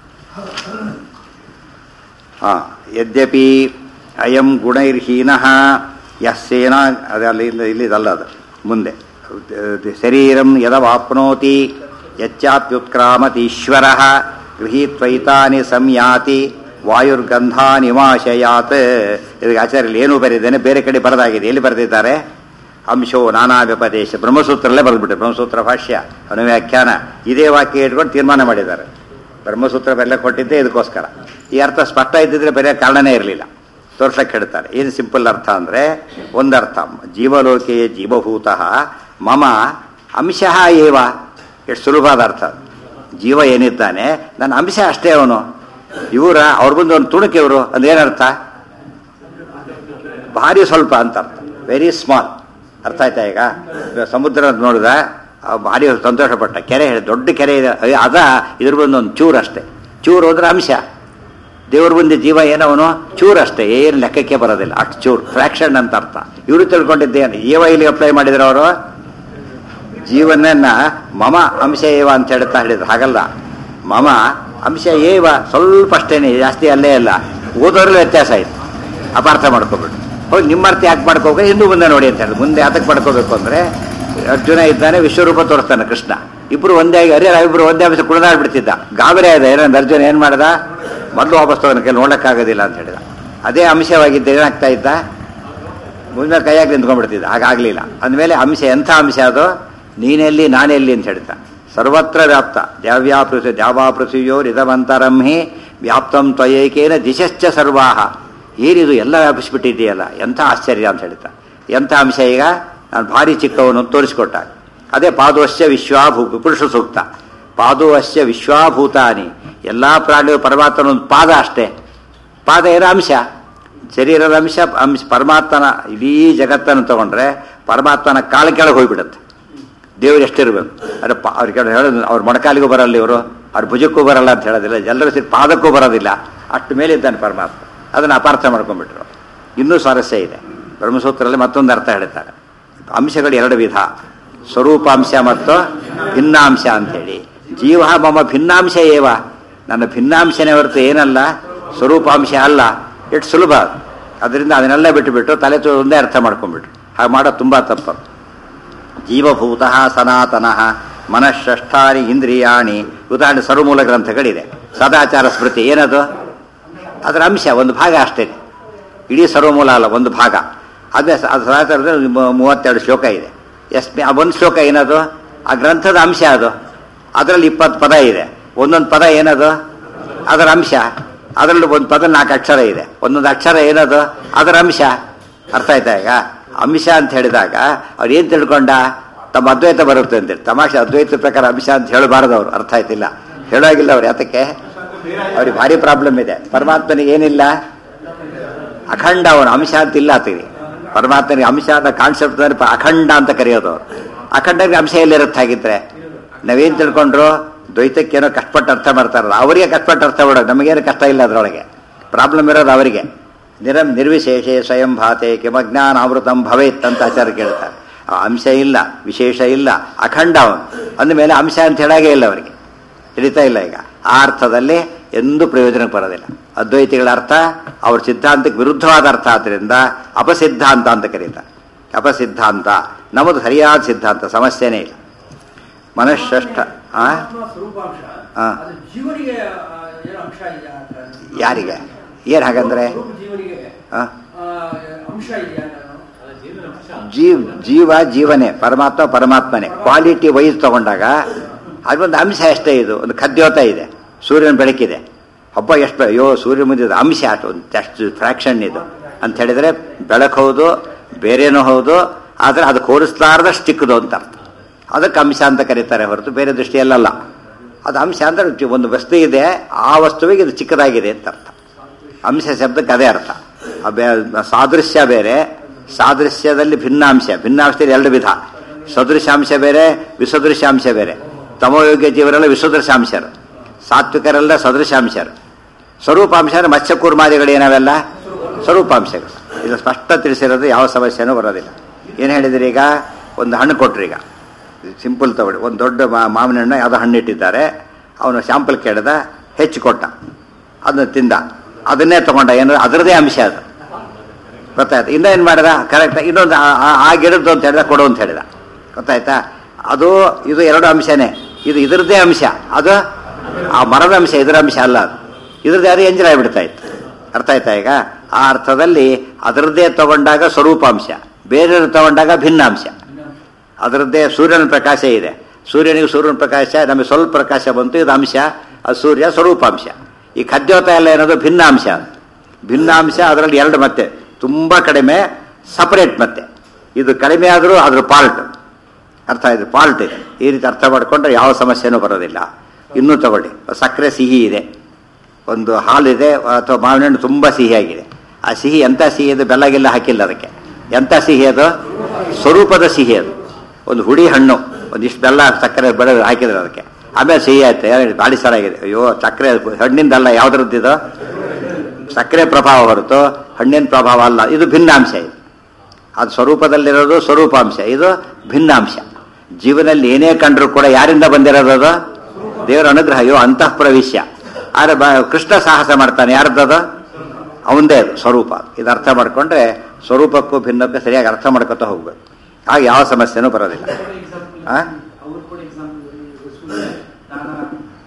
ಹಾ ಯದ್ಯಪಿ ಅಯಂ ಗುಣೈರ್ಹೀನಃ ಯಸ್ಸೇನ ಅದಲ್ಲ ಇಲ್ಲಿ ಇಲ್ಲಿದಲ್ಲ ಅದು ಮುಂದೆ ಶರೀರಂ ಯದವಾಪ್ನೋತಿ ಯಚ್ಚಾಪ್ಯುತ್ಕ್ರಾಮತೀಶ್ವರ ಗೃಹೀತ್ವೈತಾನಿ ಸಂಯಾತಿ ವಾಯುರ್ಗಂಧಾನಿವಾಶಯಾತ್ ಇದಕ್ಕೆ ಆಚಾರ್ಯಲ್ಲಿ ಏನು ಬರೆದಿದ್ದೇನೆ ಬೇರೆ ಕಡೆ ಬರೆದಾಗಿದೆ ಎಲ್ಲಿ ಬರೆದಿದ್ದಾರೆ ಅಂಶೋ ನಾನಾ ವ್ಯಪದೇಶ ಬ್ರಹ್ಮಸೂತ್ರಲ್ಲೇ ಬರೆದ್ಬಿಟ್ಟೆ ಬ್ರಹ್ಮಸೂತ್ರ ಭಾಷ್ಯ ಅನುವ್ಯಾಖ್ಯಾನ ಇದೇ ವಾಕ್ಯ ಇಟ್ಕೊಂಡು ತೀರ್ಮಾನ ಮಾಡಿದ್ದಾರೆ ಬ್ರಹ್ಮಸೂತ್ರ ಬೆಲ್ಲ ಕೊಟ್ಟಿದ್ದೇ ಇದಕ್ಕೋಸ್ಕರ ಈ ಅರ್ಥ ಸ್ಪಷ್ಟ ಇದ್ದಿದ್ರೆ ಬೇರೆ ಕಾರಣನೇ ಇರಲಿಲ್ಲ ತೋರ್ಸಕ್ಕೆ ಹೇಳ್ತಾರೆ ಏನು ಸಿಂಪಲ್ ಅರ್ಥ ಅಂದರೆ ಒಂದರ್ಥ ಜೀವಲೋಕೆಯ ಜೀವಭೂತ ಮಮ ಅಂಶಃ ಏವ ಎಷ್ಟು ಸುಲಭವಾದ ಅರ್ಥ ಅದು. ಜೀವ ಏನಿದ್ದಾನೆ ನನ್ನ ಅಂಶ ಅಷ್ಟೇ ಅವನು ಇವರ ಅವ್ರ ಬಂದು ಒಂದು ತುಣುಕೆ ಇವರು ಅದೇನರ್ಥ ಭಾರಿ ಸ್ವಲ್ಪ ಅಂತ ಅರ್ಥ ವೆರಿ ಸ್ಮಾಲ್ ಅರ್ಥ ಆಯ್ತಾ ಈಗ ಈಗ ಸಮುದ್ರ ನೋಡಿದ ಆ ಭಾರಿ ಸಂತೋಷಪಟ್ಟ ಕೆರೆ ಹೇಳಿ ದೊಡ್ಡ ಕೆರೆ ಇದೆ ಅಯ್ಯೋ, ಅದ ಇದ್ರ ಬಂದು ಒಂದು ಚೂರು ಅಷ್ಟೇ ಚೂರು ಹೋದ್ರೆ ಅಂಶ ದೇವ್ರ ಮುಂದೆ ಜೀವ ಏನವನು ಚೂರು ಅಷ್ಟೇ ಏನು ಲೆಕ್ಕಕ್ಕೆ ಬರೋದಿಲ್ಲ ಅಷ್ಟು ಚೂರು ಫ್ರಾಕ್ಷನ್ ಅಂತ ಅರ್ಥ ಇವರು ತಿಳ್ಕೊಂಡಿದ್ದೇನು ಏವ ಇಲ್ಲಿ ಅಪ್ಲೈ ಮಾಡಿದ್ರು ಅವರು ಜೀವನನ್ನ ಮಮ ಅಂಶ ಏವ ಅಂತ ಹೇಳ್ತಾ ಹೇಳಿದ್ರು ಹಾಗಲ್ಲ ಮಮ ಅಂಶ ಏವ ಸ್ವಲ್ಪ ಅಷ್ಟೇನೆ ಜಾಸ್ತಿ ಅಲ್ಲೇ ಇಲ್ಲ ಓದೋದ್ರಲ್ಲಿ ವ್ಯತ್ಯಾಸ ಆಯ್ತು ಅಪಾರ್ಥ ಮಾಡ್ಕೋಬಿಟ್ಟು ಹೋಗಿ ನಿಮ್ಮ ಅರ್ಥ ಯಾಕೆ ಮಾಡ್ಕೋಬೇಕು ಹಿಂದೂ ಮುಂದೆ ನೋಡಿ ಅಂತ ಹೇಳಿ ಮುಂದೆ ಅದಕ್ಕೆ ಮಾಡ್ಕೋಬೇಕು ಅಂದ್ರೆ ಅರ್ಜುನ ಇದ್ದಾನೆ ವಿಶ್ವರೂಪ ತೋರಿಸ್ತಾನೆ ಕೃಷ್ಣ ಇಬ್ರು ಒಂದೇ ಆಗಿ ಅರೆ ಇಬ್ರು ಒಂದೇ ಅಂಶ ಕುಣಿದಾಡ್ಬಿಡ್ತಿದ್ದ ಗಾಬರಿ ಆದ ಏನಂದ್ರೆ ಅರ್ಜುನ ಏನ್ ಮಾಡ್ದ ಮೊದಲು ವಾಪಸ್ ತಗೊಂಡ ಕೆಲ ನೋಡಕ್ಕಾಗೋದಿಲ್ಲ ಅಂತ ಹೇಳಿದ ಅದೇ ಅಂಶವಾಗಿದ್ದ ಏನಾಗ್ತಾ ಇದ್ದ ಮುಂದೆ ಕೈಯಾಗಿ ನಿಂತ್ಕೊಂಡ್ಬಿಡ್ತಿದ್ದ ಹಾಗಾಗ್ಲಿಲ್ಲ ಅಂದಮೇಲೆ ಅಂಶ ಎಂಥ ಅಂಶ ಅದು ನೀನೆಲ್ಲಿ ನಾನೆಲ್ಲಿ ಅಂತ ಹೇಳ್ತಾ ಸರ್ವತ್ರ ವ್ಯಾಪ್ತ ದ್ಯಾವ್ಯಾಪೃಸು ದ್ಯಾವಾಪೃಸಿಯೋ ರಿದವಂತರಂ ಹಿ ವ್ಯಾಪ್ತಂ ತ್ವಯೈಕೇನ ದಿಶಶ್ಚ ಸರ್ವಾಹ ಏನಿದು ಎಲ್ಲ ವ್ಯಾಪಿಸ್ಬಿಟ್ಟಿದೆಯಲ್ಲ ಎಂಥ ಆಶ್ಚರ್ಯ ಅಂತ ಹೇಳ್ತಾ ಎಂಥ ಅಂಶ ಈಗ ನಾನು ಭಾರಿ ಚಿಕ್ಕವನು ಅಂತ ತೋರಿಸ್ಕೊಟ್ಟ ಅದೇ ಪಾದೋಶ್ಯ ವಿಶ್ವಾಭೂ ಪುರುಷ ಸೂಕ್ತ ಪಾದೋಶ್ಯ ವಿಶ್ವಾಭೂತಾನಿ ಎಲ್ಲ ಪ್ರಾಣಿಗಳು ಪರಮಾತ್ಮನ ಒಂದು ಪಾದ ಅಷ್ಟೇ ಪಾದ ಏನೋ ಅಂಶ ಶರೀರದ ಅಂಶ ಅಂಶ ಪರಮಾತ್ಮನ ಇಡೀ ಜಗತ್ತನ್ನು ತಗೊಂಡ್ರೆ ಪರಮಾತ್ಮನ ಕಾಲ ಕೆಳಗೆ ಹೋಗ್ಬಿಡುತ್ತೆ ದೇವ್ರು ಎಷ್ಟಿರ್ಬೇಕು ಅರೆ ಪಾ ಅವ್ರಿಗೆ ಹೇಳೋದು ಅವ್ರ ಮೊಣಕಾಲಿಗೂ ಬರಲ್ಲ ಇವರು ಅವ್ರ ಭುಜಕ್ಕೂ ಬರಲ್ಲ ಅಂತ ಹೇಳೋದಿಲ್ಲ ಎಲ್ಲರೂ ಸೇರಿ ಪಾದಕ್ಕೂ ಬರೋದಿಲ್ಲ ಅಷ್ಟು ಮೇಲೆ ಇದ್ದಾನೆ ಪರಮಾತ್ಮ ಅದನ್ನು ಅಪಾರ್ಥ ಮಾಡ್ಕೊಂಡ್ಬಿಟ್ರು ಇನ್ನೂ ಸ್ವಾರಸ್ಯ ಇದೆ ಬ್ರಹ್ಮಸೂತ್ರದಲ್ಲಿ ಮತ್ತೊಂದು ಅರ್ಥ ಹೇಳ್ತಾರೆ ಅಂಶಗಳು ಎರಡು ವಿಧ ಸ್ವರೂಪಾಂಶ ಮತ್ತು ಭಿನ್ನಾಂಶ ಅಂತೇಳಿ ಜೀವ ಮಮ ಭಿನ್ನಾಂಶ ಏವ ನನ್ನ ಭಿನ್ನಾಂಶನೇ ಹೊರತು ಏನಲ್ಲ ಸ್ವರೂಪಾಂಶ ಅಲ್ಲ ಎಷ್ಟು ಸುಲಭ ಅದು. ಅದರಿಂದ ಅದನ್ನೆಲ್ಲ ಬಿಟ್ಟುಬಿಟ್ಟು ತಲೆ ತು ಒಂದೇ ಅರ್ಥ ಮಾಡ್ಕೊಂಡ್ಬಿಟ್ರು ಹಾಗೆ ಮಾಡೋದು ತುಂಬ ತಪ್ಪು ಜೀವಭೂತ ಸನಾತನಃ ಮನಃಷ್ಠಾನಿ ಇಂದ್ರಿಯಾಣಿ ಉದಾಹರಣೆ ಸರ್ವಮೂಲ ಗ್ರಂಥಗಳಿದೆ ಸದಾಚಾರ ಸ್ಮೃತಿ ಏನದು ಅದರ ಅಂಶ ಒಂದು ಭಾಗ ಅಷ್ಟೇ ಇಡೀ ಸರ್ವಮೂಲ ಅಲ್ಲ ಒಂದು ಭಾಗ ಅದೇ ಸ- ಅದು ಸದಾಚಾರದಲ್ಲಿ ಮೂ- ಮೂವತ್ತೆರಡು ಶ್ಲೋಕ ಇದೆ ಎಸ್ ಆ ಒಂದು ಶ್ಲೋಕ ಏನದು ಆ ಗ್ರಂಥದ ಅಂಶ ಅದು ಅದರಲ್ಲಿ ಇಪ್ಪತ್ತು ಪದ ಇದೆ ಒಂದೊಂದು ಪದ ಏನದು ಅದರ ಅಂಶ ಅದರಲ್ಲಿ ಒಂದು ಪದ ನಾಲ್ಕು ಅಕ್ಷರ ಇದೆ ಒಂದೊಂದು ಅಕ್ಷರ ಏನದು ಅದರ ಅಂಶ ಅರ್ಥ ಆಯ್ತಾ ಈಗ ಅಂಶ ಅಂತ ಹೇಳಿದಾಗ ಅವ್ರು ಏನು ತಿಳ್ಕೊಂಡ ತಮ್ಮ ಅದ್ವೈತ ಬರುತ್ತೆ ಅಂತೇಳಿ ತಮಾಷೆ ಅದ್ವೈತ ಪ್ರಕಾರ ಅಂಶ ಅಂತ ಹೇಳಬಾರದು ಅವರು ಅರ್ಥ ಆಯ್ತಿಲ್ಲ ಹೇಳೋಗಿಲ್ಲ ಅವ್ರು ಯಾತಕ್ಕೆ ಅವ್ರಿಗೆ ಭಾರಿ ಪ್ರಾಬ್ಲಮ್ ಇದೆ ಪರಮಾತ್ಮನಿಗೆ ಏನಿಲ್ಲ ಅಖಂಡ ಅವನು ಅಂಶ ಅಂತ ಇಲ್ಲ ಆತಗೆ ಪರಮಾತ್ಮನಿಗೆ ಅಂಶ ಅಂತ ಕಾನ್ಸೆಪ್ಟ್ ಅಖಂಡ ಅಂತ ಕರೆಯೋದು ಅವ್ರು ಅಖಂಡನಿಗೆ ಅಂಶ ಎಲ್ಲಿರುತ್ತೆ ಹಾಗಿದ್ರೆ ನಾವೇನ್ ತಿಳ್ಕೊಂಡ್ರು ದ್ವೈತಕ್ಕೇನೋ ಕಷ್ಟಪಟ್ಟು ಅರ್ಥ ಮಾಡ್ತಾರಲ್ಲ ಅವರಿಗೆ ಕಷ್ಟಪಟ್ಟು ಅರ್ಥ ಮಾಡೋದು ನಮಗೇನು ಕಷ್ಟ ಇಲ್ಲ ಅದರೊಳಗೆ ಪ್ರಾಬ್ಲಮ್ ಇರೋದು ಅವರಿಗೆ ನಿರಂ ನಿರ್ವಿಶೇಷೆ ಸ್ವಯಂ ಭಾತೆ ಕಿಮಜ್ಞಾನ ಅಮೃತಂ ಭವೇತ್ ಅಂತ ಆಚಾರ ಕೇಳ್ತಾರೆ ಆ ಅಂಶ ಇಲ್ಲ ವಿಶೇಷ ಇಲ್ಲ ಅಖಂಡ ಅವನು ಅಂದಮೇಲೆ ಅಂಶ ಅಂತ ಹೇಳಾಗೇ ಇಲ್ಲ ಅವರಿಗೆ ತಿಳಿತಾ ಇಲ್ಲ ಈಗ ಆ ಅರ್ಥದಲ್ಲಿ ಎಂದೂ ಪ್ರಯೋಜನಕ್ಕೆ ಬರೋದಿಲ್ಲ ಅದ್ವೈತಿಗಳ ಅರ್ಥ ಅವ್ರ ಸಿದ್ಧಾಂತಕ್ಕೆ ವಿರುದ್ಧವಾದ ಅರ್ಥ ಆದ್ದರಿಂದ ಅಪಸಿದ್ಧಾಂತ ಅಂತ ಕರೀತಾರೆ ಅಪಸಿದ್ಧಾಂತ ನಮ್ಮದು ಸರಿಯಾದ ಸಿದ್ಧಾಂತ ಸಮಸ್ಯೆನೇ ಇಲ್ಲ ಮನಃಷ್ಠ ಆ ಆತ್ಮ ಸ್ವರೂಪಾಂಶ ಹಾ. ಅದು ಜೀವನಿಗೆ ಆ, ಏನೋ ಅಂಶ ಇದೆಯಾ ಅಂತ ಯಾರಿಗೆ ಏನು ಹಾಗಂದ್ರೆ ಸ್ವರೂಪ ಜೀವನಿಗೆ ಆ? ಆ, ಅಂಶ ಇದೆಯಾ ನಾನು ಅಲ್ಲ ಜೀವನ ಅಂಶ ಜೀವ್ ಜೀವ ಜೀವನೇ ಪರಮಾತ್ಮ ಪರಮಾತ್ಮನೇ ಕ್ವಾಲಿಟಿ ವೈಸ್ ತಗೊಂಡಾಗ ಅದೊಂದು ಅಂಶ ಅಷ್ಟೇ ಇದು ಒಂದು ಖದ್ಯೋತ ಇದೆ ಸೂರ್ಯನ ಬೆಳಕಿದೆ ಹಬ್ಬ ಎಷ್ಟು ಅಯ್ಯೋ ಸೂರ್ಯ ಮುಂದೆ ಅಂಶ ಅಷ್ಟು ಒಂದು ಅಷ್ಟು ಫ್ರಾಕ್ಷನ್ ಇದು ಅಂತ ಹೇಳಿದ್ರೆ ಬೆಳಕು ಹೌದು ಬೇರೇನೂ ಹೌದು ಆದರೆ ಅದು ಹೋಲಿಸ್ಲಾರ್ದಷ್ಟು ಚಿಕ್ಕದು ಅಂತ ಅರ್ಥ ಅದಕ್ಕೆ ಅಂಶ ಅಂತ ಕರೀತಾರೆ ಹೊರತು ಬೇರೆ ದೃಷ್ಟಿಯಲ್ಲಲ್ಲ ಅದು ಅಂಶ ಅಂದ್ರೆ ಜಿ- ಒಂದು ವಸ್ತು ಇದೆ ಆ ವಸ್ತುವಿಗೆ ಇದು ಚಿಕ್ಕದಾಗಿದೆ ಅಂತ ಅರ್ಥ ಅಂಶ ಶಬ್ದಕ್ಕೆ ಅದೇ ಅರ್ಥ ಆ ಬೇ- ಸಾದೃಶ್ಯ ಬೇರೆ ಸಾದೃಶ್ಯದಲ್ಲಿ ಭಿನ್ನಾಂಶ ಭಿನ್ನಾಂಶದಲ್ಲಿ ಎರಡು ವಿಧ ಸದೃಶಾಂಶ ಬೇರೆ ವಿಸದೃಶಾಂಶ ಬೇರೆ ತಮೋಯೋಗ್ಯ ಜೀವರೆಲ್ಲ ವಿಸದೃಶಾಂಶರು ಸಾತ್ವಿಕರೆಲ್ಲ ಸದೃಶಾಂಶರು ಸ್ವರೂಪಾಂಶ ಅಂದ್ರೆ ಮತ್ಸ್ಯಕೂರ್ಮಾದಿಗಳು ಏನವೆಲ್ಲ ಸ್ವರೂಪಾಂಶಗಳು ಇದು ಸ್ಪಷ್ಟ ತಿಳಿಸಿರೋದು ಯಾವ ಸಮಸ್ಯೆನೂ ಬರೋದಿಲ್ಲ ಏನು ಹೇಳಿದ್ರಿ ಈಗ ಒಂದು ಹಣ್ಣು ಕೊಟ್ರಿ ಈಗ ಸಿಂಪಲ್ ತಗೊಳ್ಳಿ ಒಂದು ದೊಡ್ಡ ಮಾ- ಮಾವಿನ ಹಣ್ಣು ಯಾವುದೋ ಹಣ್ಣು ಇಟ್ಟಿದ್ದಾರೆ ಅವನು ಸ್ಯಾಂಪಲ್ ಕೇಳಿದ ಹೆಚ್ಚು ಕೊಟ್ಟ ಅದನ್ನ ತಿಂದ ಅದನ್ನೇ ತಗೊಂಡ ಏನು ಅದರದೇ ಅಂಶ ಅದು ಗೊತ್ತಾಯ್ತು ಇನ್ನೂ ಏನು ಮಾಡಿದ ಕರೆಕ್ಟ್ ಇನ್ನೊಂದು ಆ- ಆ- ಆ ಗಿಡದ್ದು ಅಂತ ಹೇಳಿದ ಕೊಡು ಅಂತ ಹೇಳಿದ ಗೊತ್ತಾಯ್ತಾ ಅದು ಇದು ಎರಡು ಅಂಶನೇ ಇದು ಇದರದ್ದೇ ಅಂಶ ಅದು ಆ ಮರದ ಅಂಶ ಇದರ ಅಂಶ ಅಲ್ಲ ಅದು ಇದ್ರದ್ದೇ ಅದು ಎಂಜಲ್ ಆಗಿಬಿಡ್ತಾ ಇತ್ತು ಅರ್ಥ ಆಯ್ತಾ ಈಗ ಆ ಅರ್ಥದಲ್ಲಿ ಅದರದ್ದೇ ತಗೊಂಡಾಗ ಸ್ವರೂಪಾಂಶ ಬೇರೆ ತಗೊಂಡಾಗ ಭಿನ್ನಾಂಶ ಅದರದ್ದೇ ಸೂರ್ಯನ ಪ್ರಕಾಶ ಇದೆ ಸೂರ್ಯನಿಗೆ ಸೂರ್ಯನ ಪ್ರಕಾಶ ನಮಗೆ ಸ್ವಲ್ಪ ಪ್ರಕಾಶ ಬಂತು ಇದು ಅಂಶ ಅದು ಸೂರ್ಯ ಸ್ವರೂಪಾಂಶ ಈ ಖದ್ಯೋತ ಎಲ್ಲ ಏನದು ಭಿನ್ನಾಂಶ ಭಿನ್ನಾಂಶ ಅದರಲ್ಲಿ ಎರಡು ಮತ್ತೆ ತುಂಬ ಕಡಿಮೆ ಸಪರೇಟ್ ಮತ್ತೆ ಇದು ಕಡಿಮೆ ಆದರೂ ಅದ್ರ ಪಾಲ್ಟ್ ಅರ್ಥ ಆಯ್ತು ಪಾಲ್ಟ್ ಇದೆ ಈ ರೀತಿ ಅರ್ಥ ಮಾಡಿಕೊಂಡ್ರೆ ಯಾವ ಸಮಸ್ಯೆನೂ ಬರೋದಿಲ್ಲ ಇನ್ನೂ ತಗೊಳ್ಳಿ ಸಕ್ಕರೆ ಸಿಹಿ ಇದೆ ಒಂದು ಹಾಲಿದೆ ಅಥವಾ ಮಾವಿನ ಹಣ್ಣು ತುಂಬ ಸಿಹಿಯಾಗಿದೆ ಆ ಸಿಹಿ ಎಂಥ ಸಿಹಿ ಅದು ಬೆಲ್ಲ ಗಿಲ್ಲ ಹಾಕಿಲ್ಲ ಅದಕ್ಕೆ ಎಂಥ ಸಿಹಿ ಅದು ಸ್ವರೂಪದ ಸಿಹಿ ಅದು ಒಂದು ಹುಡಿ ಹಣ್ಣು ಒಂದಿಷ್ಟು ಬೆಲ್ಲ ಸಕ್ಕರೆ ಬೆಳೆ ಹಾಕಿದ್ರೆ ಅದಕ್ಕೆ ಆಮೇಲೆ ಸಿಹಿ ಆಯ್ತು ಏ, ಭಾರಿ ಸರಾಗಿದೆ ಅಯ್ಯೋ ಸಕ್ಕರೆ ಹಣ್ಣಿಂದಲ್ಲ ಯಾವ್ದ್ರದ್ದಿದು ಸಕ್ಕರೆ ಪ್ರಭಾವ ಹೊರತು ಹಣ್ಣಿನ ಪ್ರಭಾವ ಅಲ್ಲ ಇದು ಭಿನ್ನಾಂಶ ಇದು ಅದು ಸ್ವರೂಪದಲ್ಲಿರೋದು ಸ್ವರೂಪಾಂಶ ಇದು ಭಿನ್ನಾಂಶ ಜೀವನದಲ್ಲಿ ಏನೇ ಕಂಡ್ರು ಕೂಡ ಯಾರಿಂದ ಬಂದಿರೋದು ಅದು ದೇವರ ಅನುಗ್ರಹ ಅಯ್ಯೋ ಅಂತಃ ಪ್ರವೇಶ್ಯ ಆದರೆ ಬ- ಕೃಷ್ಣ ಸಾಹಸ ಮಾಡ್ತಾನೆ ಯಾರ್ದದು ಅವಂದೇ ಅದು ಸ್ವರೂಪ ಇದು ಅರ್ಥ ಮಾಡ್ಕೊಂಡ್ರೆ ಸ್ವರೂಪಕ್ಕೂ ಭಿನ್ನಕ್ಕೂ ಸರಿಯಾಗಿ ಅರ್ಥ ಮಾಡ್ಕೊತಾ ಹೋಗ್ಬೇಕು ಆಗ ಯಾವ ಸಮಸ್ಯೆನೂ ಬರೋದಿಲ್ಲ ಆ? ಅವ್ರು ಕೂಡ ಎಕ್ಸಾಂಪಲ್ ನಾನಾ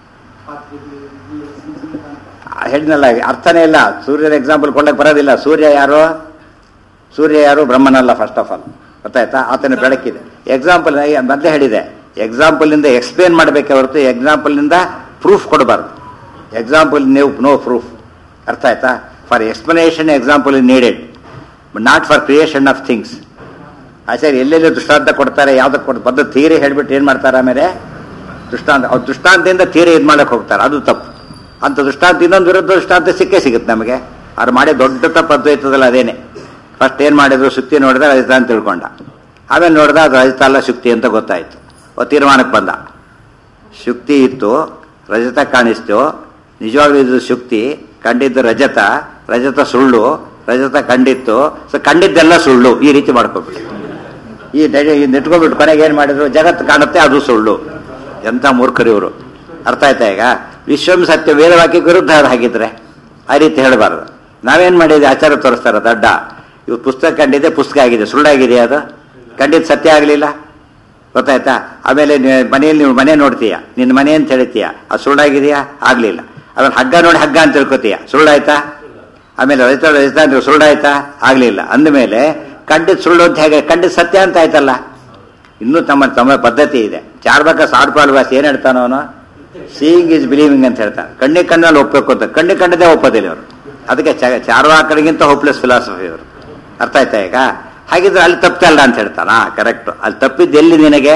ಪಾತ್ರೆ ಹೇಳಿದ್ನಲ್ಲ ಅರ್ಥನೇ ಇಲ್ಲ ಸೂರ್ಯನ ಎಕ್ಸಾಂಪಲ್ ಕೊಡಕ್ಕೆ ಬರೋದಿಲ್ಲ ಸೂರ್ಯ ಯಾರು ಸೂರ್ಯ ಯಾರು ಬ್ರಹ್ಮನಲ್ಲ ಫಸ್ಟ್ ಆಫ್ ಆಲ್ ಗೊತ್ತಾಯ್ತಾ ಆತನ ಬೆಳಕಿದೆ ಎಕ್ಸಾಂಪಲ್ ಮೊದಲೇ ಹೇಳಿದೆ ಎಕ್ಸಾಂಪಲ್ನಿಂದ ಎಕ್ಸ್ಪ್ಲೇನ್ ಮಾಡಬೇಕೆ ಹೊರತು ಎಕ್ಸಾಂಪಲ್ನಿಂದ ಪ್ರೂಫ್ ಕೊಡಬಾರ್ದು ಎಕ್ಸಾಂಪಲ್ ನೀವು ನೋ ಪ್ರೂಫ್ ಅರ್ಥ ಆಯ್ತಾ for explanation example in needed not for creation of things Acharya ಎಲ್ಲೆಲ್ಲಿ ದೃಷ್ಟಾಂತ ಕೊಡ್ತಾರೆ ಯಾವ್ದಕ್ಕೆ ಕೊಡ್ ಬಂದು ತೀರಿ ಹೇಳ್ಬಿಟ್ಟು ಏನು ಮಾಡ್ತಾರೆ ಆಮೇಲೆ ದೃಷ್ಟಾಂತ ಅವ್ರು ದೃಷ್ಟಾಂತದಿಂದ ತೀರಿ ಇದು ಮಾಡಕ್ಕೆ ಹೋಗ್ತಾರೆ ಅದು ತಪ್ಪು ಅಂತ ದೃಷ್ಟಾಂತ ಇನ್ನೊಂದು ವಿರುದ್ಧ ದೃಷ್ಟಾಂತ ಸಿಕ್ಕೇ ಸಿಗುತ್ತೆ ನಮಗೆ ಅವ್ರು ಮಾಡಿ ದೊಡ್ಡ ತಪ್ಪು ಅದ್ವೈತದಲ್ಲ ಅದೇನೆ ಫಸ್ಟ್ ಏನು ಮಾಡಿದ್ರು ಶುಕ್ತಿ ನೋಡಿದ ರಜತ ಅಂತ ತಿಳ್ಕೊಂಡ ಆಮೇಲೆ ನೋಡಿದ ಅದು ರಜತ ಅಲ್ಲ ಶುಕ್ತಿ ಅಂತ ಗೊತ್ತಾಯ್ತು ಅವ ತೀರ್ಮಾನಕ್ಕೆ ಬಂದ ಶುಕ್ತಿ ಇತ್ತು ರಜತ ಕಾಣಿಸ್ತು ನಿಜವಾಗ್ಲೂ ಇದು ಶುಕ್ತಿ ಕಂಡಿದ್ದು ರಜತ ರಜತ ಸುಳ್ಳು ರಜತ ಕಂಡಿತ್ತು ಸೊ ಕಂಡಿದ್ದೆಲ್ಲ ಸುಳ್ಳು ಈ ರೀತಿ ಮಾಡ್ಕೊಬಿಟ್ಟು ಈ ನೆಗೆ- ಈ ನೆಟ್ಕೊಂಡ್ಬಿಟ್ಟು ಕೊನೆಗೆ ಏನು ಮಾಡಿದ್ರು ಜಗತ್ತು ಕಾಣುತ್ತೆ ಅದು ಸುಳ್ಳು ಎಂಥ ಮೂರ್ಖರು ಇವರು ಅರ್ಥ ಆಯ್ತಾ ಈಗ ವಿಶ್ವಂ ಸತ್ಯ ವೇದವಾಕ್ಯ ವಿರುದ್ಧ ಅದು ಹಾಗಿದ್ರೆ ಆ ರೀತಿ ಹೇಳಬಾರ್ದು ನಾವೇನು ಮಾಡಿದ್ವಿ ಆಚಾರ ತೋರಿಸ್ತಾರ ದಡ್ಡ ಇವು ಪುಸ್ತಕ ಕಂಡಿದೆ ಪುಸ್ತಕ ಆಗಿದೆ ಸುಳ್ಳಾಗಿದೆ ಅದು ಕಂಡಿದ್ದು ಸತ್ಯ ಆಗಲಿಲ್ಲ ಗೊತ್ತಾಯ್ತಾ ಆಮೇಲೆ ನೀ- ಮನೆಯಲ್ಲಿ ನೀವು ಮನೆ ನೋಡ್ತೀಯ ನಿನ್ನ ಮನೆ ಅಂತ ಹೇಳ್ತೀಯ ಅದು ಸುಳ್ಳಾಗಿದೆಯಾ ಆಗಲಿಲ್ಲ ಆಮೇಲೆ ಹಗ್ಗ ನೋಡಿ ಹಗ್ಗ ಅಂತ ತಿಳ್ಕೊತೀಯ ಸುಳ್ಳಾಯ್ತಾ ಆಮೇಲೆ ರಜಿತ ರಜಿತ ಅಂದ್ರೆ ಸುಳ್ಳಾಯ್ತಾ ಆಗಲಿಲ್ಲ ಅಂದಮೇಲೆ ಕಂಡಿದ್ದು ಸುಳ್ಳು ಅಂತ ಹೇಗೆ ಕಂಡಿದ್ದು ಸತ್ಯ ಅಂತ ಆಯ್ತಲ್ಲ ಇನ್ನೂ ತಮ್ಮ ತಮ್ಮ ಪದ್ಧತಿ ಇದೆ ಚಾರ್ಬಕ ಸಾರ್ಪಾಲ್ ವಾಸಿ ಏನು ಹೇಳ್ತಾನೋ ಅವನು ಸೀಯಿಂಗ್ ಇಸ್ ಬಿಲೀವಿಂಗ್ ಅಂತ ಹೇಳ್ತಾನೆ ಕಣ್ಣಿಗೆ ಕಣ್ಣಲ್ಲಿ ಒಪ್ಪಬೇಕು ಅಂತ ಕಣ್ಣಿಗೆ ಕಂಡದೇ ಒಪ್ಪೋದಿಲ್ಲ ಅವರು ಅದಕ್ಕೆ ಚ- ಚಾರ್ವಾಕರಿಗಿಂತ ಹೋಪ್ಲೆಸ್ ಫಿಲಾಸಫಿ ಅವರು ಅರ್ಥ ಆಯ್ತಾ ಈಗ ಹಾಗಿದ್ರೆ ಅಲ್ಲಿ ತಪ್ಪಲ್ಲ ಅಂತ ಹೇಳ್ತಾನ ಕರೆಕ್ಟ್ ಅಲ್ಲಿ ತಪ್ಪಿದ್ದು ಎಲ್ಲಿ ನಿನಗೆ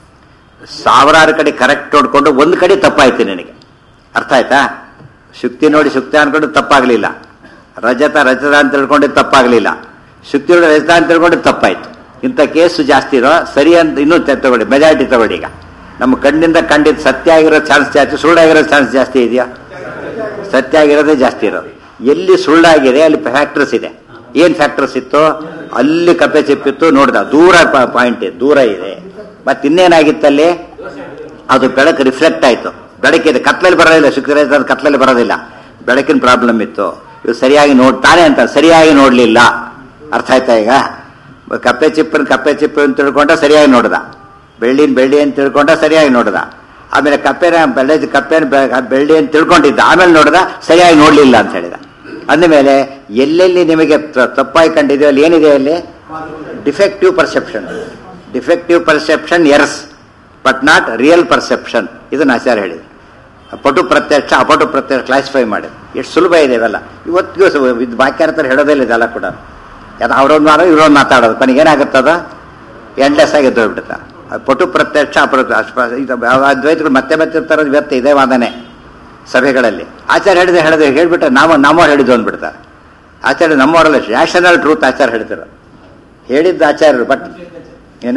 ಸಾವಿರಾರು ಕಡೆ ಕರೆಕ್ಟ್ ನೋಡ್ಕೊಂಡು ಒಂದು ಕಡೆ ತಪ್ಪಾಯ್ತು ನಿನಗೆ ಅರ್ಥ ಆಯ್ತಾ ಶುಕ್ತಿ ನೋಡಿ ಶುಕ್ತಿ ಅನ್ಕೊಂಡು ತಪ್ಪಾಗ್ಲಿಲ್ಲ ರಜತ ರಜತ ಅಂತ ತಿಳ್ಕೊಂಡಿದ್ದು ತಪ್ಪಾಗ್ಲಿಲ್ಲ ಶುಕ್ತಿ ನೋಡಿ ರಜತ ಅಂತ ತಿಳ್ಕೊಂಡಿದ್ದು ತಪ್ಪಾಯ್ತು ಇಂಥ ಕೇಸು ಜಾಸ್ತಿ ಇರೋ ಸರಿ ಅಂತ ಇನ್ನೂ ತ- ತಗೊಳ್ಳಿ ಮೆಜಾರಿಟಿ ತಗೊಳ್ಳಿ ಈಗ ನಮ್ಮ ಕಣ್ಣಿಂದ ಕಂಡಿದ್ದು ಸತ್ಯ ಆಗಿರೋ ಚಾನ್ಸ್ ಜಾಸ್ತಿ ಸುಳ್ಳಾಗಿರೋ ಚಾನ್ಸ್ ಜಾಸ್ತಿ ಇದೆಯಾ ಸತ್ಯ ಆಗಿರೋದೇ ಜಾಸ್ತಿ ಇರೋದು ಎಲ್ಲಿ ಸುಳ್ಳಾಗಿದೆ ಅಲ್ಲಿ ಫ್ಯಾಕ್ಟರ್ಸ್ ಇದೆ ಏನ್ ಫ್ಯಾಕ್ಟರ್ಸ್ ಇತ್ತು ಅಲ್ಲಿ ಕಪ್ಪೆ ಚಿಪ್ಪಿತ್ತು ನೋಡ್ದ ದೂರ ಪಾಯಿಂಟ್ ದೂರ ಇದೆ ಮತ್ತೆ ಇನ್ನೇನಾಗಿತ್ತಲ್ಲಿ ಅದು ಬೆಳಕು ರಿಫ್ಲೆಕ್ಟ್ ಆಯ್ತು ಬೆಳಕಿದೆ ಕತ್ಲಲ್ಲಿ ಬರೋದಿಲ್ಲ ಶುಕ್ರವಾರ ಅದು ಕತ್ಲಲ್ಲಿ ಬರೋದಿಲ್ಲ ಬೆಳಕಿನ ಪ್ರಾಬ್ಲಮ್ ಇತ್ತು ಇವು ಸರಿಯಾಗಿ ನೋಡ್ತಾನೆ ಅಂತ ಸರಿಯಾಗಿ ನೋಡಲಿಲ್ಲ ಅರ್ಥ ಆಯ್ತಾ ಈಗ ಕಪ್ಪೆ ಚಿಪ್ಪನ್ ಕಪ್ಪೆ ಚಿಪ್ಪು ಅಂತ ತಿಳ್ಕೊಂಡ ಸರಿಯಾಗಿ ನೋಡ್ದ ಬೆಳ್ಳಿನ ಬೆಳ್ಳಿ ಅಂತ ತಿಳ್ಕೊಂಡ ಸರಿಯಾಗಿ ನೋಡ್ದ ಆಮೇಲೆ ಕಪ್ಪೆನ ಬೆಳ್ಳಿ ಕಪ್ಪೆನ ಬೆ- ಬೆಳ್ಳಿ ಅಂತ ತಿಳ್ಕೊಂಡಿದ್ದ ಆಮೇಲೆ ನೋಡ್ದ ಸರಿಯಾಗಿ ನೋಡ್ಲಿಲ್ಲ ಅಂತ ಹೇಳಿದ ಅಂದಮೇಲೆ ಎಲ್ಲೆಲ್ಲಿ ನಿಮಗೆ ತ- ತಪ್ಪಾಗಿ ಕಂಡಿದೆಯೋ ಅಲ್ಲಿ ಏನಿದೆ ಅಲ್ಲಿ defective perception defective perception errs but not real perception ಇದನ್ನ ಆಚಾರ್ಯ ಹೇಳಿದೆ ಪಟು ಪ್ರತ್ಯಕ್ಷ ಅಪಟು ಪ್ರತ್ಯಕ್ಷ ಕ್ಲಾಸಿಫೈ ಮಾಡಿ ಎಷ್ಟು ಸುಲಭ ಇದೆ ಇವೆಲ್ಲ ಇವತ್ತಿಗೂ ಸು- ಇದು ವಾಕ್ಯಾರ್ಥರು ಹೇಳೋದಿಲ್ಲ ಇದೆಲ್ಲ ಕೂಡ ಯಾವ್ದು ಅವ್ರೊಂದು ಮಾಡೋ ಇವ್ರೊಂದು ಮಾತಾಡೋದು ಕೊನೆಗೆ ಏನಾಗುತ್ತದ ಎಂಡ್ಲೆಸ್ ಆಗಿ ಎದ್ದೋಗ್ಬಿಡುತ್ತೆ ಪಟು ಪ್ರತ್ಯಕ್ಷ ಅಪಟು ಅಸ್ಪ- ಇದು ಯಾವ ಅದ್ವೈತಗಳು ಮತ್ತೆ ಮತ್ತೆ ತರೋದು ಇವತ್ತು ಇದೇ ವಾದನೆ ಸಭೆಗಳಲ್ಲಿ ಆಚಾರ್ಯ ಹೇಳಿದೆ ಹೇಳಿದೆ ಹೇಳ್ಬಿಟ್ರೆ ನಾವು ನಮ್ಮವ್ರು ಹೇಳಿದ್ದು ಅಂದ್ಬಿಡ್ತಾರೆ ಆಚಾರ್ಯ ನಮ್ಮವರಲ್ಲ ನ್ಯಾಷನಲ್ ಟ್ರೂತ್ ಆಚಾರ್ಯ ಹೇಳ್ತಿರೋ ಹೇಳಿದ್ದ ಆಚಾರ್ಯರು ಬಟ್ ಏನ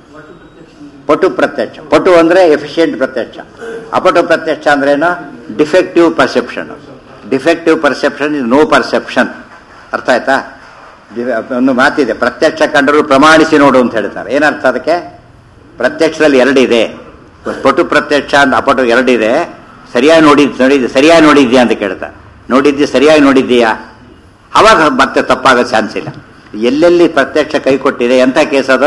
ಪಟು ಪ್ರತ್ಯಕ್ಷ ಪಟು ಅಂದ್ರೆ ಎಫಿಷಿಯಂಟ್ ಪ್ರತ್ಯಕ್ಷ ಅಪಟು ಪ್ರತ್ಯಕ್ಷ ಅಂದ್ರೇನು defective perception defective perception is no perception ಅರ್ಥ ಆಯ್ತಾ ದಿ- ಒಂದು ಮಾತಿದೆ ಪ್ರತ್ಯಕ್ಷ ಕಂಡರೂ ಪ್ರಮಾಣಿಸಿ ನೋಡು ಅಂತ ಹೇಳ್ತಾರೆ ಏನರ್ಥ ಅದಕ್ಕೆ ಪ್ರತ್ಯಕ್ಷದಲ್ಲಿ ಎರಡಿದೆ ಪಟು ಪ್ರತ್ಯಕ್ಷ ಅಂತ ಅಪಟು ಎರಡಿದೆ ಸರಿಯಾಗಿ ನೋಡಿ ನೋಡಿದ್ದೆ ಸರಿಯಾಗಿ ನೋಡಿದ್ಯಾ ಅಂತ ಕೇಳ್ತಾರೆ ನೋಡಿದ್ದಿ ಸರಿಯಾಗಿ ನೋಡಿದ್ದೀಯಾ ಅವಾಗ ಮತ್ತೆ ತಪ್ಪಾಗೋ ಚಾನ್ಸ್ ಇಲ್ಲ ಎಲ್ಲೆಲ್ಲಿ ಪ್ರತ್ಯಕ್ಷ ಕೈ ಕೊಟ್ಟಿದೆ ಎಂಥ ಕೇಸ್ ಅದು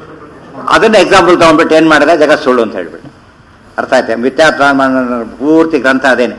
ಅದನ್ನ ಎಕ್ಸಾಂಪಲ್ ತಗೊಂಡ್ಬಿಟ್ಟು ಏನ್ ಮಾಡಿದೆ ಜಗತ್ ಸುಳ್ಳು ಅಂತ ಹೇಳ್ಬಿಟ್ಟು ಅರ್ಥ ಆಯ್ತಾ ಮಿಥ್ಯಾತ್ವಾನುಮಾನ ಪೂರ್ತಿ ಗ್ರಂಥ ಅದೇನೆ